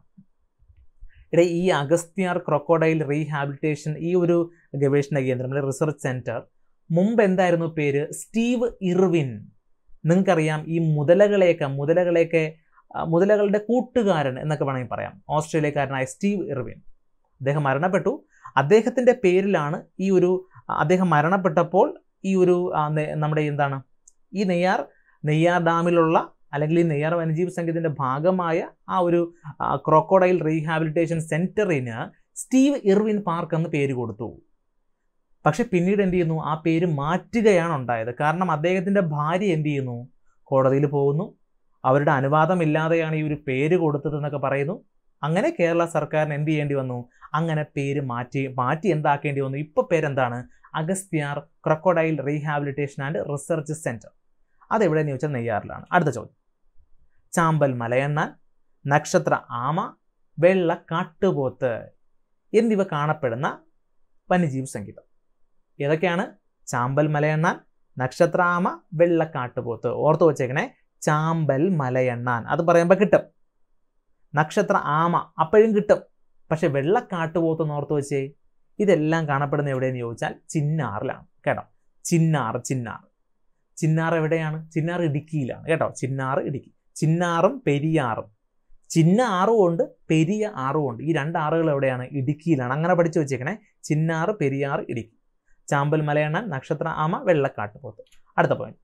ഇവിടെ ഈ അഗസ്ത്യാർ ക്രൊക്കോഡൈൽ റീഹാബിലിറ്റേഷൻ ഈ ഒരു ഗവേഷണ കേന്ദ്രം അല്ലെങ്കിൽ റിസർച്ച് സെന്റർ മുമ്പ് എന്തായിരുന്നു പേര് സ്റ്റീവ് ഇർവിൻ നിങ്ങൾക്കറിയാം ഈ മുതലകളെയൊക്കെ മുതലകളെയൊക്കെ ആ, മുതലകളുടെ കൂട്ടുകാരൻ എന്നൊക്കെ വേണമെങ്കിൽ പറയാം ഓസ്ട്രേലിയക്കാരനായ സ്റ്റീവ് ഇർവിൻ അദ്ദേഹം മരണപ്പെട്ടു അദ്ദേഹത്തിന്റെ പേരിലാണ് ഈ ഒരു ആ, അദ്ദേഹം മരണപ്പെട്ടപ്പോൾ ഈ ഒരു ആ, നെ- നമ്മുടെ എന്താണ് ഈ നെയ്യാർ നെയ്യാർ ഡാമിലുള്ള അല്ലെങ്കിൽ ഈ നെയ്യാർ വന്യജീവി സംഘത്തിന്റെ ഭാഗമായ ആ ഒരു ക്രോക്കോഡൈൽ റീഹാബിലിറ്റേഷൻ സെന്ററിന് സ്റ്റീവ് ഇർവിൻ പാർക്ക് എന്ന് പേര് കൊടുത്തു പക്ഷെ പിന്നീട് എന്ത് ചെയ്യുന്നു ആ പേര് മാറ്റുകയാണ് ഉണ്ടായത് കാരണം അദ്ദേഹത്തിന്റെ ഭാര്യ എന്ത് ചെയ്യുന്നു കോടതിയിൽ പോകുന്നു അവരുടെ അനുവാദമില്ലാതെയാണ് ഈ ഒരു പേര് കൊടുത്തതെന്നൊക്കെ പറയുന്നു അങ്ങനെ കേരള സർക്കാരിന് എന്ത് ചെയ്യേണ്ടി വന്നു അങ്ങനെ പേര് മാറ്റി മാറ്റി എന്താക്കേണ്ടി വന്നു ഇപ്പൊ പേരെന്താണ് Agasthyar crocodile rehabilitation and research centre അതെവിടെയെന്ന് ചോദിച്ചാൽ നെയ്യാറിലാണ് അടുത്ത ചോദ്യം ചാമ്പൽ മലയണ്ണാൻ നക്ഷത്ര ആമ വെള്ള കാട്ടുപോത്ത് എന്നിവ കാണപ്പെടുന്ന വന്യജീവി സംഗീതം ഏതൊക്കെയാണ് ചാമ്പൽ മലയണ്ണാൻ നക്ഷത്ര ആമ വെള്ള കാട്ടുപോത്ത് ഓർത്തു വച്ചേക്കണേ ചാമ്പൽ മലയണ്ണാൻ അത് പറയുമ്പോൾ കിട്ടും നക്ഷത്ര ആമ അപ്പോഴും കിട്ടും പക്ഷെ വെള്ള കാട്ടുപോത്ത് എന്ന് ഓർത്ത് വെച്ചേ ഇതെല്ലാം കാണപ്പെടുന്ന എവിടെയെന്ന് ചോദിച്ചാൽ ചിന്നാറിലാണ് കേട്ടോ ചിന്നാർ ചിന്നാർ ചിന്നാർ എവിടെയാണ് ചിന്നാർ ഇടുക്കിയിലാണ് കേട്ടോ ചിന്നാർ ഇടുക്കി ചിന്നാറും പെരിയാറും ചിന്ന ആറും ഉണ്ട് പെരിയ ആറും ഉണ്ട് ഈ രണ്ട് ആറുകൾ എവിടെയാണ് ഇടുക്കിയിലാണ് അങ്ങനെ പഠിച്ചു വെച്ചേക്കണേ ചിന്നാറ് പെരിയാർ ഇടുക്കി ചാമ്പൽ മലയണ്ണൻ നക്ഷത്ര ആമ വെള്ളക്കാട്ടുപോത്ത് അടുത്ത പോയിന്റ്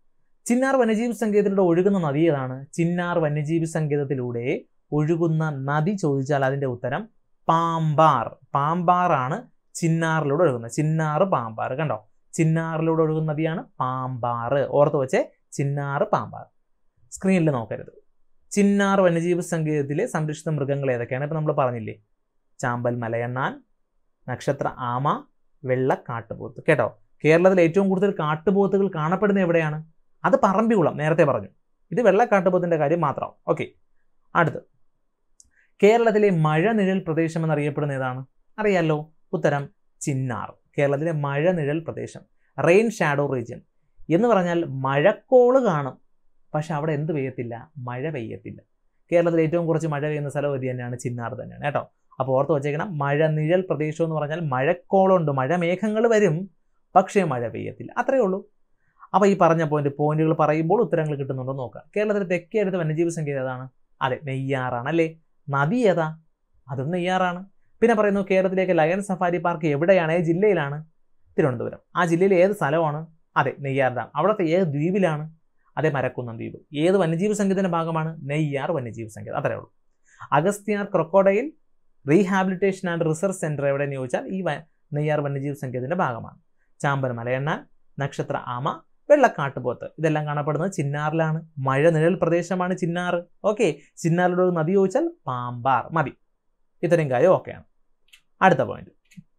ചിന്നാർ വന്യജീവി സങ്കേതത്തിലൂടെ ഒഴുകുന്ന നദി ഏതാണ് ചിന്നാർ വന്യജീവി സങ്കേതത്തിലൂടെ ഒഴുകുന്ന നദി ചോദിച്ചാൽ അതിന്റെ ഉത്തരം പാമ്പാർ പാമ്പാറാണ് ചിന്നാറിലൂടെ ഒഴുകുന്നത് ചിന്നാറ് പാമ്പാറ് കണ്ടോ ചിന്നാറിലൂടെ ഒഴുകുന്ന നദിയാണ് പാമ്പാറ് ഓർത്ത് വെച്ചേ ചിന്നാറ് പാമ്പാർ സ്ക്രീനിൽ നോക്കരുത് ചിന്നാർ വന്യജീവി സങ്കേതത്തിലെ സംരക്ഷിത മൃഗങ്ങൾ ഏതൊക്കെയാണ് ഇപ്പം നമ്മൾ പറഞ്ഞില്ലേ ചാമ്പൽ മലയണ്ണാൻ നക്ഷത്ര ആമ വെള്ള കാട്ടുപോത്ത് കേട്ടോ കേരളത്തിൽ ഏറ്റവും കൂടുതൽ കാട്ടുപോത്തുകൾ കാണപ്പെടുന്നത് എവിടെയാണ് അത് പറമ്പിക്കുളം നേരത്തെ പറഞ്ഞു ഇത് വെള്ള കാട്ടുപോത്തിന്റെ കാര്യം മാത്രം ഓക്കെ അടുത്ത് കേരളത്തിലെ മഴ നിഴൽ പ്രദേശം എന്നറിയപ്പെടുന്ന ഏതാണ് അറിയാലോ ഉത്തരം ചിന്നാർ കേരളത്തിലെ മഴ നിഴൽ പ്രദേശം റെയിൻ ഷാഡോ റീജിയൻ എന്ന് പറഞ്ഞാൽ മഴക്കോള് കാണും പക്ഷെ അവിടെ എന്ത് പെയ്യത്തില്ല മഴ പെയ്യത്തില്ല കേരളത്തിൽ ഏറ്റവും കുറച്ച് മഴ പെയ്യുന്ന സ്ഥലം ഇത് തന്നെയാണ് ചിന്നാർ തന്നെയാണ് കേട്ടോ അപ്പോൾ ഓർത്ത് വച്ചേക്കണം മഴ നിഴൽ പ്രദേശം എന്ന് പറഞ്ഞാൽ മഴക്കോളുണ്ട് മഴ മേഘങ്ങൾ വരും പക്ഷേ മഴ പെയ്യത്തില്ല അത്രയേ ഉള്ളൂ അപ്പോൾ ഈ പറഞ്ഞ പോയിന്റ് പോയിന്റുകൾ പറയുമ്പോൾ ഉത്തരങ്ങൾ കിട്ടുന്നുണ്ടോ നോക്കാം കേരളത്തിലെ തെക്കേ അടുത്ത വന്യജീവി സങ്കേതം ഏതാണ് അതെ നെയ്യാറാണ് അല്ലേ നദി ഏതാ അതും നെയ്യാറാണ് പിന്നെ പറയുന്നു കേരളത്തിലേക്ക് ലയൺ സഫാരി പാർക്ക് എവിടെയാണ് ഏത് ജില്ലയിലാണ് തിരുവനന്തപുരം ആ ജില്ലയിൽ ഏത് സ്ഥലമാണ് അതെ നെയ്യാർ ഡാം അവിടുത്തെ ഏത് ദ്വീപിലാണ് അതെ മരക്കുന്നം ദ്വീപ് ഏത് വന്യജീവി സങ്കേതത്തിന്റെ ഭാഗമാണ് നെയ്യാർ വന്യജീവി സങ്കേതം അത്രേ ഉള്ളൂ Agasthyar crocodile rehabilitation and research centre എവിടെയെന്ന് ചോദിച്ചാൽ ഈ വ- നെയ്യാർ വന്യജീവി സങ്കേതത്തിന്റെ ഭാഗമാണ് ചാമ്പൻ മലയണ്ണാൻ നക്ഷത്ര ആമ വെള്ളക്കാട്ടുപോത്ത് ഇതെല്ലാം കാണപ്പെടുന്നത് ചിന്നാറിലാണ് മഴ നിഴൽ പ്രദേശമാണ് ചിന്നാർ ഓക്കെ ചിന്നാറിലൂടെ ഒരു നദി ചോദിച്ചാൽ പാമ്പാർ മതി ഇത്രയും കാര്യം ഓക്കെയാണ് അടുത്ത പോയിന്റ്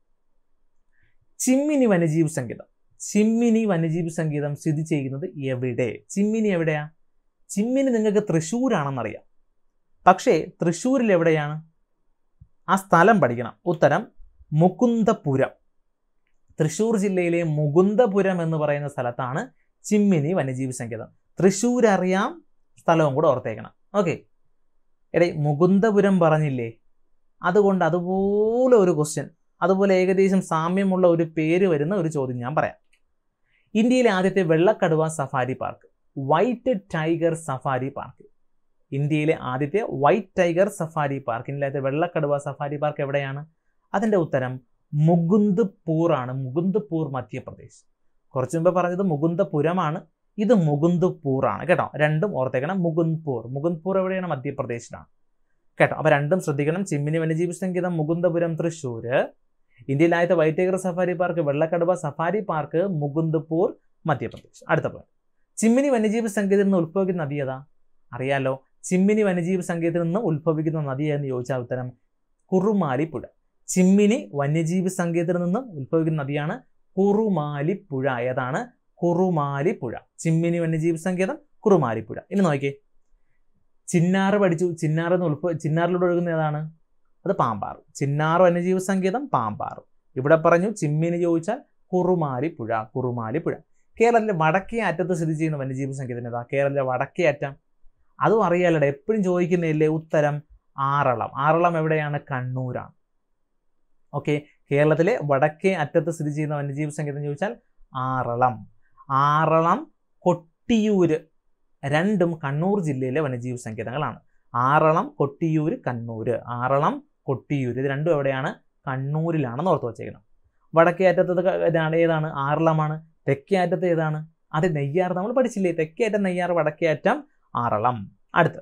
ചിമ്മിനി വന്യജീവി സങ്കേതം ചിമ്മിനി വന്യജീവി സങ്കേതം സ്ഥിതി ചെയ്യുന്നത് എവിടെ ചിമ്മിനി എവിടെയാ ചിമ്മിനി നിങ്ങൾക്ക് തൃശ്ശൂരാണെന്നറിയാം പക്ഷേ തൃശ്ശൂരിൽ എവിടെയാണ് ആ സ്ഥലം പഠിക്കണം ഉത്തരം മുകുന്ദപുരം തൃശ്ശൂർ ജില്ലയിലെ മുകുന്ദപുരം എന്ന് പറയുന്ന സ്ഥലത്താണ് ചിമ്മിനി വന്യജീവി സങ്കേതം തൃശ്ശൂർ അറിയാം സ്ഥലവും കൂടെ ഓർത്തേക്കണം ഓക്കെ എടേ മുകുന്ദപുരം പറഞ്ഞില്ലേ അതുകൊണ്ട് അതുപോലെ ഒരു ക്വസ്റ്റ്യൻ അതുപോലെ ഏകദേശം സാമ്യമുള്ള ഒരു പേര് വരുന്ന ഒരു ചോദ്യം ഞാൻ പറയാം ഇന്ത്യയിലെ ആദ്യത്തെ വെള്ളക്കടുവ safari park white tiger safari park ഇന്ത്യയിലെ ആദ്യത്തെ വൈറ്റ് ടൈഗർ സഫാരി പാർക്ക് ഇന്ത്യയിലെ ആദ്യത്തെ വെള്ളക്കടുവ സഫാരി പാർക്ക് എവിടെയാണ് അതിൻ്റെ ഉത്തരം മുകുന്ദ്പൂർ ആണ് മുകുന്ദ്പൂർ മധ്യപ്രദേശ് കുറച്ചു മുമ്പ് പറഞ്ഞത് മുകുന്ദപുരമാണ് ഇത് മുകുന്ദ്പൂർ ആണ് കേട്ടോ രണ്ടും ഓർത്തേക്കണം മുകുന്ദ്പൂർ മുകുന്ദ്പൂർ എവിടെയാണ് മധ്യപ്രദേശിലാണ് കേട്ടോ അപ്പോൾ രണ്ടും ശ്രദ്ധിക്കണം ചിമ്മിനി വന്യജീവി സങ്കേതം മുകുന്ദപുരം തൃശ്ശൂര് ഇന്ത്യയിലെ ആദ്യത്തെ വൈറ്റ് ടൈഗർ സഫാരി പാർക്ക് വെള്ളക്കടുവ സഫാരി പാർക്ക് മുകുന്ദ്പൂർ മധ്യപ്രദേശ് അടുത്ത പോയിന്റ് ചിമ്മിനി വന്യജീവി സങ്കേതത്തിൽ നിന്ന് ഉത്ഭവിക്കുന്ന നദി ഏതാ അറിയാലോ ചിമ്മിനി വന്യജീവി സങ്കേതത്തിൽ നിന്ന് ഉത്ഭവിക്കുന്ന നദി എന്ന് ചോദിച്ചാൽ ഉത്തരം കുറുമാലിപ്പുഴ ചിമ്മിനി വന്യജീവി സങ്കേതത്തിൽ നിന്ന് ഉത്ഭവിക്കുന്ന നദിയാണ് കുറുമാലിപ്പുഴ ഏതാണ് കുറുമാലിപ്പുഴ ചിമ്മിനി വന്യജീവി സങ്കേതം കുറുമാലിപ്പുഴ ഇനി നോക്കിയേ ചിന്നാറ് പഠിച്ചു ചിന്നാറിൽ നിന്ന് ഉത്ഭവ ചിന്നാറിലൂടെ ഒഴുകുന്ന ഏതാണ് അത് പാമ്പാർ ചിന്നാർ വന്യജീവി സങ്കേതം പാമ്പാർ ഇവിടെ പറഞ്ഞു ചിമ്മിനി ചോദിച്ചാൽ കുറുമാലിപ്പുഴ കുറുമാലിപ്പുഴ കേരളത്തിലെ വടക്കേ അറ്റത്ത് സ്ഥിതി ചെയ്യുന്ന വന്യജീവി സങ്കേതം ഏതാ കേരളത്തിലെ വടക്കേ അറ്റം അതും അറിയാലോ എപ്പോഴും ചോദിക്കുന്നില്ലേ ഉത്തരം ആറളം ആറളം എവിടെയാണ് കണ്ണൂരാണ് ഓക്കെ കേരളത്തിലെ വടക്കേ അറ്റത്ത് സ്ഥിതി ചെയ്യുന്ന വന്യജീവി സങ്കേതം ചോദിച്ചാൽ ആറളം ആറളം കൊട്ടിയൂര് രണ്ടും കണ്ണൂർ ജില്ലയിലെ വന്യജീവി സങ്കേതങ്ങളാണ് ആറളം കൊട്ടിയൂര് കണ്ണൂര് ആറളം കൊട്ടിയൂര് ഇത് രണ്ടും എവിടെയാണ് കണ്ണൂരിലാണെന്ന് ഓർത്ത് വച്ചേക്കണം വടക്കേ അറ്റത്തത് ക- ഇതാണ് ഏതാണ് ആറളമാണ് തെക്കേ അറ്റത്ത് ഏതാണ് അത് നെയ്യാർ നമ്മൾ പഠിച്ചില്ലേ തെക്കേ അറ്റം നെയ്യാർ വടക്കേ അറ്റം ആറളം അടുത്ത്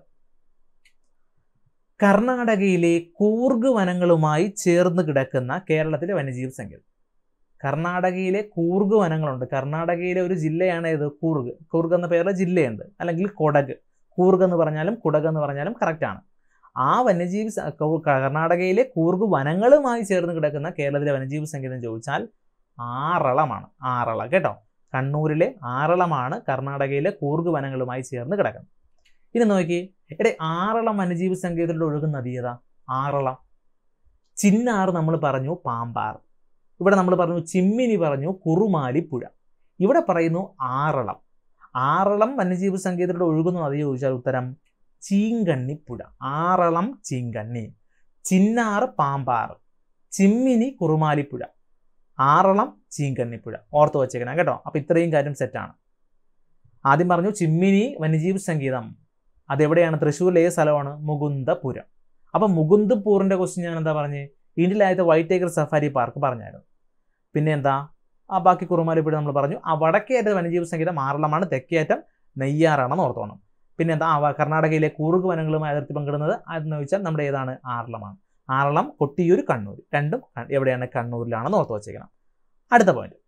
കർണാടകയിലെ കൂർഗ് വനങ്ങളുമായി ചേർന്ന് കിടക്കുന്ന കേരളത്തിലെ വന്യജീവി സങ്കേതം കർണാടകയിലെ കൂർഗ് വനങ്ങളുണ്ട് കർണാടകയിലെ ഒരു ജില്ലയാണ് ഇത് കൂർഗ് കൂർഗ് എന്ന പേരുള്ള ജില്ലയുണ്ട് അല്ലെങ്കിൽ കൊടക് കൂർഗ് എന്ന് പറഞ്ഞാലും കുടക് എന്ന് പറഞ്ഞാലും കറക്റ്റാണ് ആ വന്യജീവി സ- കൗ- കർണാടകയിലെ കൂർഗ് വനങ്ങളുമായി ചേർന്ന് കിടക്കുന്ന കേരളത്തിലെ വന്യജീവി സങ്കേതം ചോദിച്ചാൽ ആറളമാണ് ആറള കേട്ടോ കണ്ണൂരിലെ ആറളമാണ് കർണാടകയിലെ കൂർഗ് വനങ്ങളുമായി ചേർന്ന് കിടക്കുന്നത് ഇനി നോക്കി എടേ ആറളം വന്യജീവി സങ്കേതത്തിലൂടെ ഒഴുകുന്ന നദി ഏതാ ആറളം ചിന്നാർ നമ്മൾ പറഞ്ഞു പാമ്പാർ ഇവിടെ നമ്മൾ പറഞ്ഞു ചിമ്മിനി പറഞ്ഞു കുറുമാലിപ്പുഴ ഇവിടെ പറയുന്നു ആറളം ആറളം വന്യജീവി സങ്കേതത്തിലൂടെ ഒഴുകുന്ന നദി ചോദിച്ചാൽ ഉത്തരം ചീങ്കണ്ണിപ്പുഴ ആറളം ചീങ്കണ്ണി ചിന്നാർ പാമ്പാർ ചിമ്മിനി കുറുമാലിപ്പുഴ ആറളം ചീങ്കണ്ണിപ്പുഴ ഓർത്ത് വച്ചേക്കണം കേട്ടോ അപ്പൊ ഇത്രയും കാര്യം സെറ്റാണ് ആദ്യം പറഞ്ഞു ചിമ്മിനി വന്യജീവി സംഗീതം അതെവിടെയാണ് തൃശ്ശൂരിലെ ഏത് സ്ഥലമാണ് മുകുന്ദപുരം അപ്പൊ മുകുന്ദപൂറിന്റെ ക്വസ്റ്റ്യൻ ഞാൻ എന്താ പറഞ്ഞേ ഇന്ത്യയിലായത് വൈറ്റ് ടൈഗർ സഫാരി പാർക്ക് പറഞ്ഞായിരുന്നു പിന്നെ എന്താ ആ ബാക്കി കുറുമാലിപ്പുഴ നമ്മൾ പറഞ്ഞു ആ വടക്കേറ്റ വന്യജീവി സംഗീതം ആറളമാണ് തെക്കേറ്റം നെയ്യാറാണെന്ന് ഓർത്തോണം പിന്നെ എന്താ അവ കർണാടകയിലെ കൂറുക് വനങ്ങളുമായി അതിർത്തി പങ്കിടുന്നത് അതെന്ന് വെച്ചാൽ നമ്മുടെ ഏതാണ് ആറളമാണ് ആറളം കൊട്ടിയൂർ കണ്ണൂർ രണ്ടും ക- എവിടെയാണ് കണ്ണൂരിലാണെന്ന് ഓർത്ത് വച്ചേക്കണം അടുത്ത പോയിന്റ്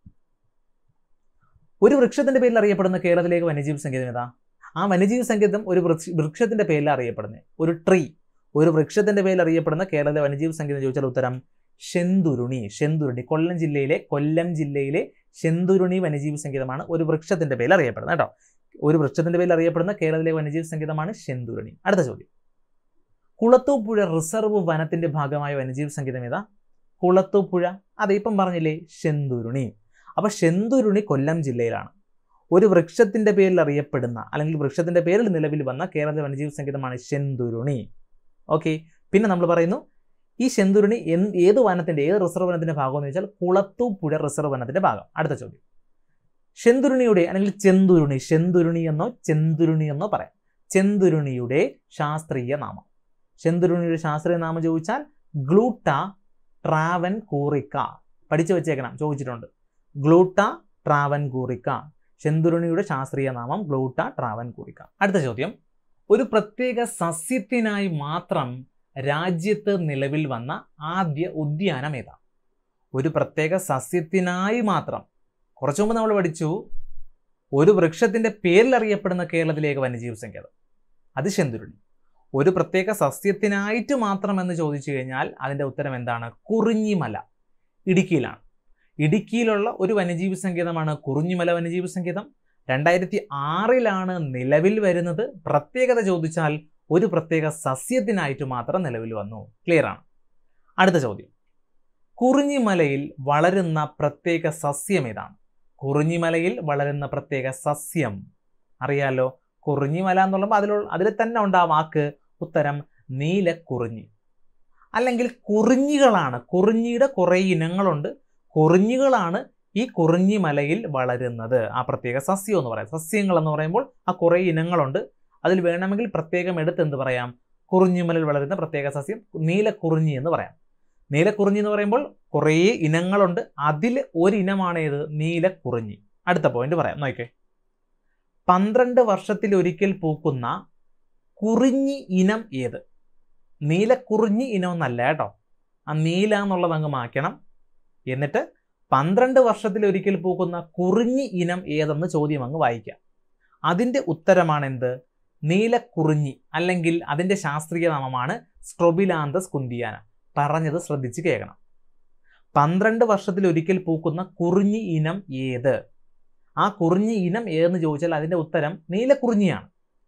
ഒരു വൃക്ഷത്തിന്റെ പേരിൽ അറിയപ്പെടുന്ന കേരളത്തിലേക്ക് വന്യജീവി സങ്കേതം ഏതാ ആ വന്യജീവി സങ്കേതം ഒരു വൃക്ഷ- വൃക്ഷത്തിന്റെ പേരിൽ അറിയപ്പെടുന്നത് ഒരു ട്രീ ഒരു വൃക്ഷത്തിന്റെ പേരിൽ അറിയപ്പെടുന്ന കേരളത്തിലെ വന്യജീവി സങ്കേതം ചോദിച്ചാൽ ഉത്തരം ശെന്തുരുണി ശെന്തുരുണി കൊല്ലം ജില്ലയിലെ കൊല്ലം ജില്ലയിലെ ശെന്തുരുണി വന്യജീവി സങ്കേതമാണ് ഒരു വൃക്ഷത്തിന്റെ പേരിൽ അറിയപ്പെടുന്നത് കേട്ടോ ഒരു വൃക്ഷത്തിന്റെ പേരിൽ അറിയപ്പെടുന്ന കേരളത്തിലെ വന്യജീവി സങ്കേതമാണ് ശെന്തുരുണി അടുത്ത ചോദ്യം കുളത്തൂപ്പുഴ റിസർവ് വനത്തിന്റെ ഭാഗമായ വന്യജീവി സങ്കേതം ഏതാ കുളത്തൂപ്പുഴ അതെ ഇപ്പം പറഞ്ഞില്ലേ ശെന്തുരുണി അപ്പൊ ശെന്തുരുണി കൊല്ലം ജില്ലയിലാണ് ഒരു വൃക്ഷത്തിന്റെ പേരിൽ അറിയപ്പെടുന്ന അല്ലെങ്കിൽ വൃക്ഷത്തിന്റെ പേരിൽ നിലവിൽ വന്ന കേരളത്തിലെ വന്യജീവി സങ്കേതമാണ് ശെന്തുരുണി ഓക്കെ പിന്നെ നമ്മൾ പറയുന്നു ഈ ശെന്തുരുണി എന്ത് ഏത് വനത്തിന്റെ ഏത് റിസർവ് വനത്തിന്റെ ഭാഗം എന്ന് വെച്ചാൽ കുളത്തൂപ്പുഴ റിസർവ് വനത്തിന്റെ ഭാഗം അടുത്ത ചോദ്യം ശെന്തുരുണിയുടെ അല്ലെങ്കിൽ ചെന്തുരുണി ശെന്തുരുണി എന്നോ ചെന്തുരുണി എന്നോ പറയാം ചെന്തുരുണിയുടെ ശാസ്ത്രീയ നാമം ചെന്തുരുണിയുടെ ശാസ്ത്രീയ നാമം ചോദിച്ചാൽ ഗ്ലൂട്ട ട്രാവൻ കൂറിക്ക പഠിച്ചു വെച്ചേക്കണം ചോദിച്ചിട്ടുണ്ട് ഗ്ലൂട്ട ട്രാവൻ കൂറിക്ക ചെന്തുരുണിയുടെ ശാസ്ത്രീയ നാമം ഗ്ലൂട്ട ട്രാവൻ കൂറിക്ക അടുത്ത ചോദ്യം ഒരു പ്രത്യേക സസ്യത്തിനായി മാത്രം രാജ്യത്ത് നിലവിൽ വന്ന ആദ്യ ഉദ്യാനം ഏതാ ഒരു പ്രത്യേക സസ്യത്തിനായി മാത്രം കുറച്ചു മുമ്പ് നമ്മൾ പഠിച്ചു ഒരു വൃക്ഷത്തിന്റെ പേരിൽ അറിയപ്പെടുന്ന കേരളത്തിലേക്ക് വന്യജീവി സങ്കേതം അത് ശെന്തുരുണി ഒരു പ്രത്യേക സസ്യത്തിനായിട്ട് മാത്രം എന്ന് ചോദിച്ചു കഴിഞ്ഞാൽ അതിന്റെ ഉത്തരം എന്താണ് കുറിഞ്ഞിമല ഇടുക്കിയിലാണ് ഇടുക്കിയിലുള്ള ഒരു വന്യജീവി സങ്കേതമാണ് കുറിഞ്ഞിമല വന്യജീവി സങ്കേതം രണ്ടായിരത്തി ആറിലാണ് നിലവിൽ വരുന്നത് പ്രത്യേകത ചോദിച്ചാൽ ഒരു പ്രത്യേക സസ്യത്തിനായിട്ട് മാത്രം നിലവിൽ വന്നു ക്ലിയർ ആണ് അടുത്ത ചോദ്യം കുറിഞ്ഞിമലയിൽ വളരുന്ന പ്രത്യേക സസ്യം ഏതാണ് കുറിഞ്ഞിമലയിൽ വളരുന്ന പ്രത്യേക സസ്യം അറിയാലോ കുറിഞ്ഞിമല എന്നുള്ളപ്പോൾ അതിലുള്ള അതിൽ തന്നെ ഉണ്ട് ആ വാക്ക് ഉത്തരം നീലക്കുറിഞ്ഞി അല്ലെങ്കിൽ കുറിഞ്ഞികളാണ് കുറിഞ്ഞിയുടെ കുറേ ഇനങ്ങളുണ്ട് കുറിഞ്ഞികളാണ് ഈ കുറിഞ്ഞിമലയിൽ വളരുന്നത് ആ പ്രത്യേക സസ്യം എന്ന് പറയാം സസ്യങ്ങൾ എന്ന് പറയുമ്പോൾ ആ കുറേ ഇനങ്ങളുണ്ട് അതിൽ വേണമെങ്കിൽ പ്രത്യേകം എടുത്ത് എന്ത് പറയാം കുറിഞ്ഞിമലയിൽ വളരുന്ന പ്രത്യേക സസ്യം നീലക്കുറിഞ്ഞി എന്ന് പറയാം നീലക്കുറിഞ്ഞി എന്ന് പറയുമ്പോൾ കുറേ ഇനങ്ങളുണ്ട് അതിൽ ഒരു ഇനമാണ് ഏത് നീലക്കുറിഞ്ഞി അടുത്ത പോയിന്റ് പറയാം നോക്കേ പന്ത്രണ്ട് വർഷത്തിൽ ഒരിക്കൽ പൂക്കുന്ന കുറിഞ്ഞി ഇനം ഏത് നീലക്കുറിഞ്ഞി ഇനം എന്നല്ല കേട്ടോ ആ നീല എന്നുള്ളത് അങ്ങ് മാറ്റണം എന്നിട്ട് പന്ത്രണ്ട് വർഷത്തിൽ ഒരിക്കൽ പൂക്കുന്ന കുറിഞ്ഞി ഇനം ഏതെന്ന് ചോദ്യം അങ്ങ് വായിക്കാം അതിൻ്റെ ഉത്തരമാണ് എന്ത് നീലക്കുറിഞ്ഞി അല്ലെങ്കിൽ അതിൻ്റെ ശാസ്ത്രീയ നാമമാണ് സ്ട്രൊബിലാന്തസ് കുന്തിയാന പറഞ്ഞത് ശ്രദ്ധിച്ച് കേൾക്കണം പന്ത്രണ്ട് വർഷത്തിൽ ഒരിക്കൽ പൂക്കുന്ന കുറിഞ്ഞി ഇനം ഏത് ആ കുറിഞ്ഞി ഇനം ഏതെന്ന് ചോദിച്ചാൽ അതിൻ്റെ ഉത്തരം നീലക്കുറിഞ്ഞിയാണ്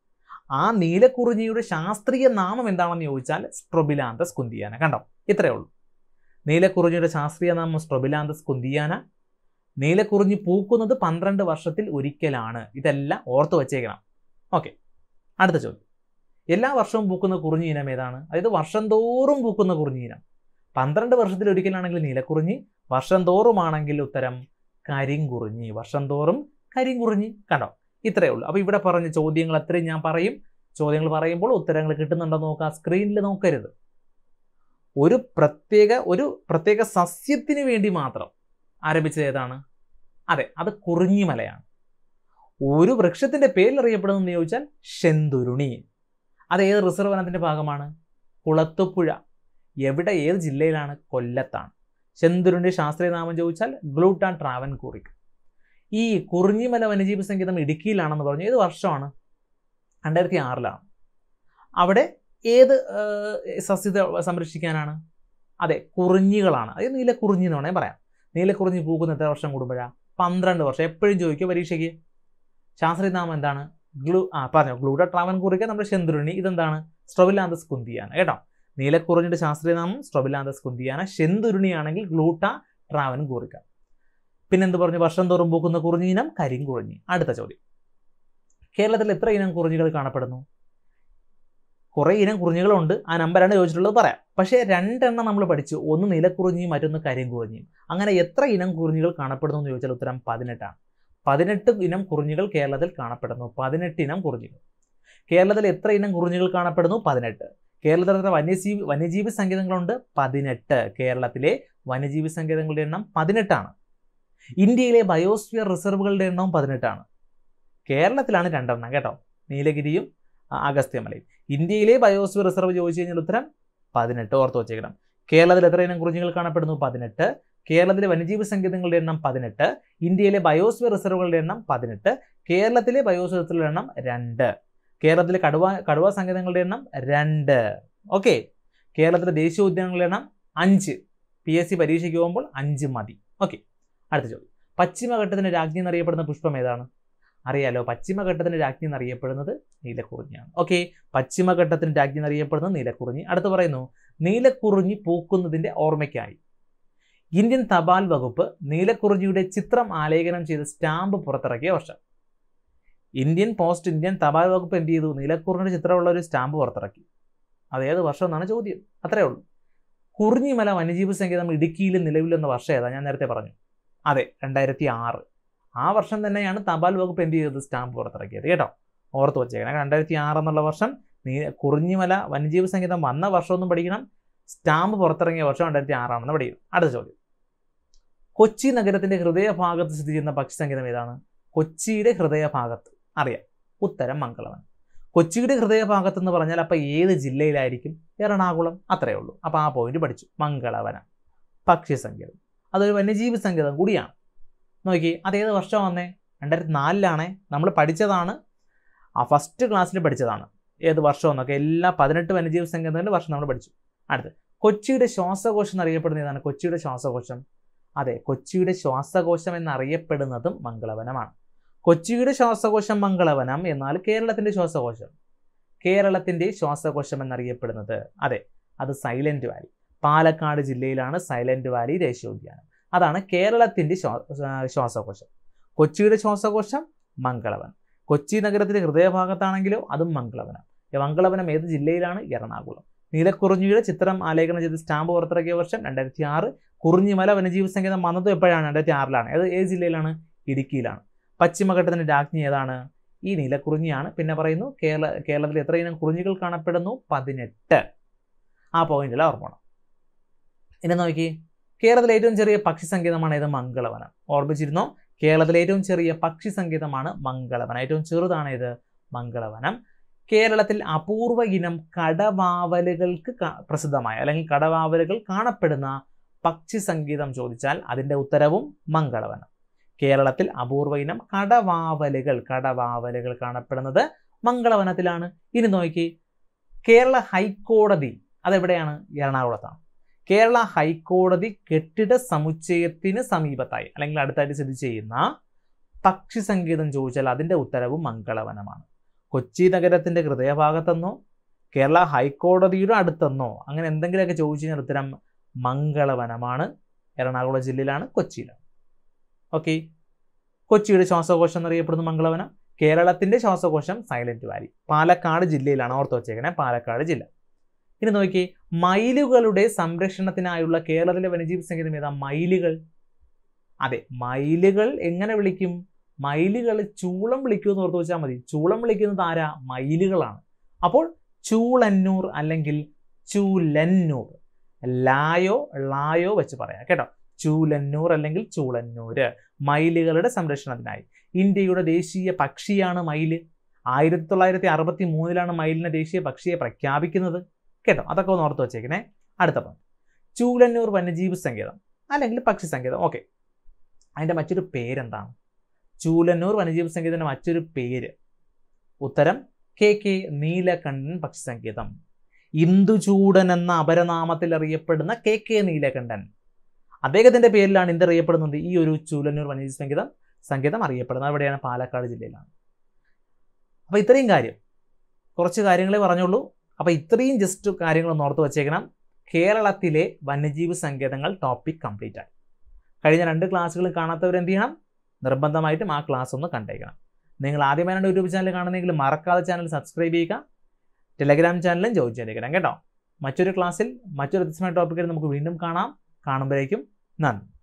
ആ നീലക്കുറിഞ്ഞിയുടെ ശാസ്ത്രീയ നാമം എന്താണെന്ന് ചോദിച്ചാൽ സ്ട്രൊബിലാന്തസ് കുന്തിയാന കണ്ടോ ഇത്രയേ ഉള്ളൂ നീലക്കുറിഞ്ഞിയുടെ ശാസ്ത്രീയ നാമം സ്ട്രൊബിലാന്തസ് കുന്തിയാന നീലക്കുറിഞ്ഞി പൂക്കുന്നത് പന്ത്രണ്ട് വർഷത്തിൽ ഒരിക്കലാണ് ഇതെല്ലാം ഓർത്തു വച്ചേക്കണം ഓക്കെ അടുത്ത ചോദ്യം എല്ലാ വർഷവും പൂക്കുന്ന കുറിഞ്ഞി ഇനം ഏതാണ് അതായത് വർഷം തോറും പൂക്കുന്ന കുറിഞ്ഞി ഇനം പന്ത്രണ്ട് വർഷത്തിൽ ഒരിക്കലാണെങ്കിൽ നീലക്കുറിഞ്ഞി വർഷം തോറുമാണെങ്കിൽ ഉത്തരം കരിങ്കുറിഞ്ഞി വർഷം തോറും കരിങ്കുറിഞ്ഞി കണ്ടോ ഇത്രയേ ഉള്ളൂ അപ്പോൾ ഇവിടെ പറഞ്ഞ ചോദ്യങ്ങൾ അത്രയും ഞാൻ പറയും ചോദ്യങ്ങൾ പറയുമ്പോൾ ഉത്തരങ്ങൾ കിട്ടുന്നുണ്ടോ നോക്കുക സ്ക്രീനിൽ നോക്കരുത് ഒരു പ്രത്യേക ഒരു പ്രത്യേക സസ്യത്തിന് വേണ്ടി മാത്രം ആരംഭിച്ചത് ഏതാണ് അതെ അത് കുറിഞ്ഞിമലയാണ് ഒരു വൃക്ഷത്തിന്റെ പേരിൽ അറിയപ്പെടുന്നതെന്ന് ചോദിച്ചാൽ ശെന്തുരുണി അത് ഏത് റിസർവ് വനത്തിന്റെ ഭാഗമാണ് കുളത്തുപുഴ എവിടെ ഏത് ജില്ലയിലാണ് കൊല്ലത്താണ് ശെന്തുരുണിന്റെ ശാസ്ത്രീയ നാമം ചോദിച്ചാൽ ഗ്ലൂട്ടാൻ ട്രാവൻ കൂറിക് ഈ കുറിഞ്ഞിമല വന്യജീവി സങ്കേതം ഇടുക്കിയിലാണെന്ന് പറഞ്ഞു ഏത് വർഷമാണ് രണ്ടായിരത്തി ആറിലാണ് അവിടെ ഏത് ഏർ, സസ്യത്തെ സംരക്ഷിക്കാനാണ് അതെ കുറിഞ്ഞികളാണ് അത് നീലക്കുറിഞ്ഞി എന്ന് വേണമെങ്കിൽ പറയാം നീലക്കുറിഞ്ഞി പൂക്കുന്ന എത്ര വർഷം കൂടുമ്പോഴാണ് പന്ത്രണ്ട് വർഷം എപ്പോഴും ചോദിക്കുക പരീക്ഷയ്ക്ക് ശാസ്ത്രീയ നാമം എന്താണ് ഗ്ലൂ ആ പറഞ്ഞോ ഗ്ലൂഡ ട്രാവൻ കുറിക്ക നമ്മുടെ ശെന്തുരുണി ഇതെന്താണ് സ്ട്രൊബിലാന്തസ് കുന്തിയാണ് കേട്ടോ നീലക്കുറിഞ്ഞിയുടെ ശാസ്ത്രീയ നാമം സ്ട്രൊബിലാന്തസ് കുന്തിയാണ് ശെന്തുരുണിയാണെങ്കിൽ ഗ്ലൂട്ട ട്രാവൻ കുറിക്ക പിന്നെന്ത് പറഞ്ഞു വർഷം തോറും പൂക്കുന്ന കുറിഞ്ഞി ഇനം കരിങ്കുറിഞ്ഞി അടുത്ത ചോദ്യം കേരളത്തിൽ എത്ര ഇനം കുറിഞ്ഞികൾ കാണപ്പെടുന്നു കുറേ ഇനം കുറിഞ്ഞികളുണ്ട് ആ നമ്പറാണ് ചോദിച്ചിട്ടുള്ളത് പറയാം പക്ഷേ രണ്ടെണ്ണം നമ്മൾ പഠിച്ചു ഒന്ന് നീലക്കുറിഞ്ഞിയും മറ്റൊന്ന് കരിങ്കുറിഞ്ഞിയും അങ്ങനെ എത്ര ഇനം കുറിഞ്ഞികൾ കാണപ്പെടുന്നു എന്ന് ചോദിച്ചാൽ ഉത്തരം പതിനെട്ടാണ് പതിനെട്ട് ഇനം കുറിഞ്ഞികൾ കേരളത്തിൽ കാണപ്പെടുന്നു പതിനെട്ട് ഇനം കുറിഞ്ഞികൾ കേരളത്തിൽ എത്ര ഇനം കുറിഞ്ഞികൾ കാണപ്പെടുന്നു പതിനെട്ട് കേരളത്തിൽ എത്ര വന്യജീവി വന്യജീവി സങ്കേതങ്ങളുണ്ട് പതിനെട്ട് കേരളത്തിലെ വന്യജീവി സങ്കേതങ്ങളുടെ എണ്ണം പതിനെട്ടാണ് ഇന്ത്യയിലെ ബയോസ്ഫിയർ റിസർവുകളുടെ എണ്ണവും പതിനെട്ടാണ് കേരളത്തിലാണ് രണ്ടെണ്ണം കേട്ടോ നീലഗിരിയും ആ, അഗസ്ത്യമലയും ഇന്ത്യയിലെ ബയോസ്ഫിയർ റിസർവ് ചോദിച്ചു കഴിഞ്ഞാൽ ഉത്തരം പതിനെട്ട് ഓർത്ത് വച്ചേക്കണം കേരളത്തിൽ എത്ര ഇനം കുറിഞ്ഞികൾ കാണപ്പെടുന്നു പതിനെട്ട് കേരളത്തിലെ വന്യജീവി സങ്കേതങ്ങളുടെ എണ്ണം പതിനെട്ട് ഇന്ത്യയിലെ ബയോസ്ഫിയർ റിസർവുകളുടെ എണ്ണം പതിനെട്ട് കേരളത്തിലെ ബയോസ്ഫിയർ റിസർവുകളുടെ എണ്ണം രണ്ട് കേരളത്തിലെ കടുവ കടുവ സങ്കേതങ്ങളുടെ എണ്ണം രണ്ട് ഓക്കെ കേരളത്തിലെ ദേശീയ ഉദ്യാനങ്ങളുടെ എണ്ണം അഞ്ച് പി എസ് സി പരീക്ഷയ്ക്ക് പോകുമ്പോൾ അഞ്ച് മതി ഓക്കെ അടുത്ത ചോദ്യം പശ്ചിമഘട്ടത്തിന്റെ രാജ്ഞി എന്നറിയപ്പെടുന്ന പുഷ്പം ഏതാണ് അറിയാലോ പശ്ചിമഘട്ടത്തിന്റെ രാജ്ഞി എന്നറിയപ്പെടുന്നത് നീലക്കുറിഞ്ഞിയാണ് ഓക്കെ പശ്ചിമഘട്ടത്തിന്റെ രാജ്ഞി എന്നറിയപ്പെടുന്നത് നീലക്കുറിഞ്ഞി അടുത്ത് പറയുന്നു നീലക്കുറിഞ്ഞി പൂക്കുന്നതിന്റെ ഓർമ്മയ്ക്കായി ഇന്ത്യൻ തപാൽ വകുപ്പ് നീലക്കുറിഞ്ഞിയുടെ ചിത്രം ആലേഖനം ചെയ്ത് സ്റ്റാമ്പ് പുറത്തിറക്കിയ വർഷം ഇന്ത്യൻ പോസ്റ്റ് ഇന്ത്യൻ തപാൽ വകുപ്പ് എന്ത് ചെയ്തു നീലക്കുറിഞ്ഞിയുടെ ചിത്രമുള്ള ഒരു സ്റ്റാമ്പ് പുറത്തിറക്കി അത് ഏത് വർഷം എന്നാണ് ചോദ്യം അത്രേ ഉള്ളൂ കുറിഞ്ഞിമല വന്യജീവി സങ്കേതം ഇടുക്കിയിൽ നിലവിലെന്ന വർഷം ഏതാ ഞാൻ നേരത്തെ പറഞ്ഞു അതെ രണ്ടായിരത്തി ആറ് ആ വർഷം തന്നെയാണ് തപാൽ വകുപ്പ് എന്ത് ചെയ്തത് സ്റ്റാമ്പ് പുറത്തിറക്കിയത് കേട്ടോ ഓർത്ത് വെച്ചേക്കണം രണ്ടായിരത്തി ആറ് എന്നുള്ള വർഷം നീ കുറിഞ്ഞിമല വന്യജീവി സങ്കേതം വന്ന വർഷമൊന്നും പഠിക്കണം സ്റ്റാമ്പ് പുറത്തിറങ്ങിയ വർഷം രണ്ടായിരത്തി ആറാണെന്ന് പഠിക്കണം അടുത്ത ചോദ്യം കൊച്ചി നഗരത്തിന്റെ ഹൃദയഭാഗത്ത് സ്ഥിതി ചെയ്യുന്ന പക്ഷി സങ്കേതം ഏതാണ് കൊച്ചിയുടെ ഹൃദയഭാഗത്ത് അറിയാം ഉത്തരം മംഗളവനം കൊച്ചിയുടെ ഹൃദയഭാഗത്ത് എന്ന് പറഞ്ഞാൽ അപ്പം ഏത് ജില്ലയിലായിരിക്കും എറണാകുളം അത്രയേ ഉള്ളൂ അപ്പം ആ പോയിന്റ് പഠിച്ചു മംഗളവനം പക്ഷി സങ്കേതം അതൊരു വന്യജീവി സങ്കേതം കൂടിയാണ് നോക്കി അത് ഏത് വർഷം വന്നേ രണ്ടായിരത്തി നാലിലാണേ നമ്മൾ പഠിച്ചതാണ് ആ ഫസ്റ്റ് ക്ലാസ്സിൽ പഠിച്ചതാണ് ഏത് വർഷം എന്നൊക്കെ എല്ലാ പതിനെട്ട് വന്യജീവി സങ്കേതങ്ങളുടെ വർഷം നമ്മൾ പഠിച്ചു അടുത്ത് കൊച്ചിയുടെ ശ്വാസകോശം എന്നറിയപ്പെടുന്ന ഏതാണ് കൊച്ചിയുടെ ശ്വാസകോശം അതെ കൊച്ചിയുടെ ശ്വാസകോശം എന്നറിയപ്പെടുന്നതും മംഗളവനമാണ് കൊച്ചിയുടെ ശ്വാസകോശം മംഗളവനം എന്നാൽ കേരളത്തിന്റെ ശ്വാസകോശം കേരളത്തിന്റെ ശ്വാസകോശം എന്നറിയപ്പെടുന്നത് അതെ അത് സൈലന്റ് വാലി പാലക്കാട് ജില്ലയിലാണ് സൈലന്റ് വാലി ദേശീയോദ്യാനം അതാണ് കേരളത്തിന്റെ ശ്വാ- ആ, ശ്വാസകോശം കൊച്ചിയുടെ ശ്വാസകോശം മംഗളവനം കൊച്ചി നഗരത്തിന്റെ ഹൃദയഭാഗത്താണെങ്കിലോ അതും മംഗളവനം ഈ മംഗളവനം ഏത് ജില്ലയിലാണ് എറണാകുളം നീലക്കുറിഞ്ഞിയുടെ ചിത്രം ആലേഖനം ചെയ്ത് സ്റ്റാമ്പ് പുറത്തിറക്കിയ വർഷം രണ്ടായിരത്തി ആറ് കുറിഞ്ഞിമല വന്യജീവി സങ്കേതം വന്നതും എപ്പോഴാണ് രണ്ടായിരത്തി ആറിലാണ് അത് ഏത് ജില്ലയിലാണ് ഇടുക്കിയിലാണ് പശ്ചിമഘട്ടത്തിന്റെ രാജ്ഞി ഏതാണ് ഈ നീലക്കുറിഞ്ഞിയാണ് പിന്നെ പറയുന്നു കേരള കേരളത്തിൽ എത്ര ഇനം കുറിഞ്ഞികൾ കാണപ്പെടുന്നു പതിനെട്ട് ആ പോയിന്റിൽ ഓർമ്മണം ഇനി നോക്കി കേരളത്തിലെ ഏറ്റവും ചെറിയ പക്ഷി സങ്കേതമാണ് ഏത് മംഗളവനം ഓർമ്മിച്ചിരുന്നോ കേരളത്തിലെ ഏറ്റവും ചെറിയ പക്ഷി സങ്കേതമാണ് മംഗളവനം ഏറ്റവും ചെറുതാണ് ഇത് മംഗളവനം കേരളത്തിൽ അപൂർവ ഇനം കടവാവലുകൾക്ക് ക- പ്രസിദ്ധമായ അല്ലെങ്കിൽ കടവാവലുകൾ കാണപ്പെടുന്ന പക്ഷി സംഗീതം ചോദിച്ചാൽ അതിന്റെ ഉത്തരവും മംഗളവനം കേരളത്തിൽ അപൂർവ ഇനം കടവാവലുകൾ കടവാവലുകൾ കാണപ്പെടുന്നത് മംഗളവനത്തിലാണ് ഇനി നോക്കി കേരള ഹൈക്കോടതി അതെവിടെയാണ് എറണാകുളത്താണ് കേരള ഹൈക്കോടതി കെട്ടിട സമുച്ചയത്തിന് സമീപത്തായി അല്ലെങ്കിൽ അടുത്തായിട്ട് സ്ഥിതി ചെയ്യുന്ന പക്ഷി സംഗീതം ചോദിച്ചാൽ അതിന്റെ ഉത്തരവും മംഗളവനമാണ് കൊച്ചി നഗരത്തിന്റെ ഹൃദയഭാഗത്തെന്നോ കേരള ഹൈക്കോടതിയുടെ അടുത്തെന്നോ അങ്ങനെ എന്തെങ്കിലുമൊക്കെ ചോദിച്ചു കഴിഞ്ഞാൽ ഉത്തരം മംഗളവനമാണ് എറണാകുളം ജില്ലയിലാണ് കൊച്ചിയിലാണ് ഓക്കെ കൊച്ചിയുടെ ശ്വാസകോശം എന്നറിയപ്പെടുന്ന മംഗളവനം കേരളത്തിന്റെ ശ്വാസകോശം സൈലന്റ് വാലി പാലക്കാട് ജില്ലയിലാണ് ഓർത്ത് വച്ചേക്കണേ പാലക്കാട് ജില്ല ഇനി നോക്കി മയിലുകളുടെ സംരക്ഷണത്തിനായുള്ള കേരളത്തിലെ വന്യജീവി സങ്കേതം ഏതാ മയിലുകൾ അതെ മയിലുകൾ എങ്ങനെ വിളിക്കും മയിലുകൾ ചൂളം വിളിക്കുമെന്ന് ഓർത്ത് വെച്ചാൽ മതി ചൂളം വിളിക്കുന്നത് ആരാ മയിലുകളാണ് അപ്പോൾ ചൂളന്നൂർ അല്ലെങ്കിൽ ചൂലന്നൂർ ലായോ ളായോ വെച്ച് പറയാം കേട്ടോ ചൂലന്നൂർ അല്ലെങ്കിൽ ചൂളന്നൂര് മയിലുകളുടെ സംരക്ഷണത്തിനായി ഇന്ത്യയുടെ ദേശീയ പക്ഷിയാണ് മയില് ആയിരത്തി തൊള്ളായിരത്തി അറുപത്തി മൂന്നിലാണ് മയിലിനെ ദേശീയ പക്ഷിയെ പ്രഖ്യാപിക്കുന്നത് കേട്ടോ അതൊക്കെ ഒന്ന് ഓർത്ത് വെച്ചേക്കണേ അടുത്ത point. ചൂലന്നൂർ വന്യജീവി സങ്കേതം അല്ലെങ്കിൽ പക്ഷി സങ്കേതം ഓക്കെ അതിൻ്റെ മറ്റൊരു പേരെന്താണ് ചൂലന്നൂർ വന്യജീവി സങ്കേതത്തിന്റെ മറ്റൊരു പേര് ഉത്തരം കെ കെ നീലകണ്ഠൻ പക്ഷി സങ്കേതം ഇന്ദുചൂടൻ എന്ന അപരനാമത്തിൽ അറിയപ്പെടുന്ന കെ കെ നീലകണ്ഠൻ അദ്ദേഹത്തിന്റെ പേരിലാണ് എന്തറിയപ്പെടുന്നത് ഈ ഒരു ചൂലന്നൂർ വന്യജീവി സങ്കേതം സങ്കേതം അറിയപ്പെടുന്നത് അവിടെയാണ് പാലക്കാട് ജില്ലയിലാണ് അപ്പോൾ ഇത്രയും കാര്യം കുറച്ച് കാര്യങ്ങളെ പറഞ്ഞുള്ളൂ അപ്പോൾ ഇത്രയും ജസ്റ്റ് കാര്യങ്ങളൊന്ന് ഓർത്ത് വെച്ചേക്കണം കേരളത്തിലെ വന്യജീവി സങ്കേതങ്ങൾ ടോപ്പിക് കംപ്ലീറ്റ് ആയി കഴിഞ്ഞ രണ്ട് ക്ലാസ്സുകൾ കാണാത്തവർ എന്ത് ചെയ്യണം നിർബന്ധമായിട്ടും ആ ക്ലാസ് ഒന്ന് കണ്ടേക്കണം നിങ്ങൾ ആദ്യമായാണ് യൂട്യൂബ് ചാനൽ കാണുന്നതെങ്കിൽ മറക്കാതെ ചാനൽ സബ്സ്ക്രൈബ് ചെയ്യുക ടെലഗ്രാം ചാനലും ജോയിൻ ചെയ്തേക്കണം കേട്ടോ മറ്റൊരു ക്ലാസ്സിൽ മറ്റൊരു വ്യത്യസ്തമായ ടോപ്പിക്കിൽ നമുക്ക് വീണ്ടും കാണാം കാണുമ്പോഴേക്കും നന്ദി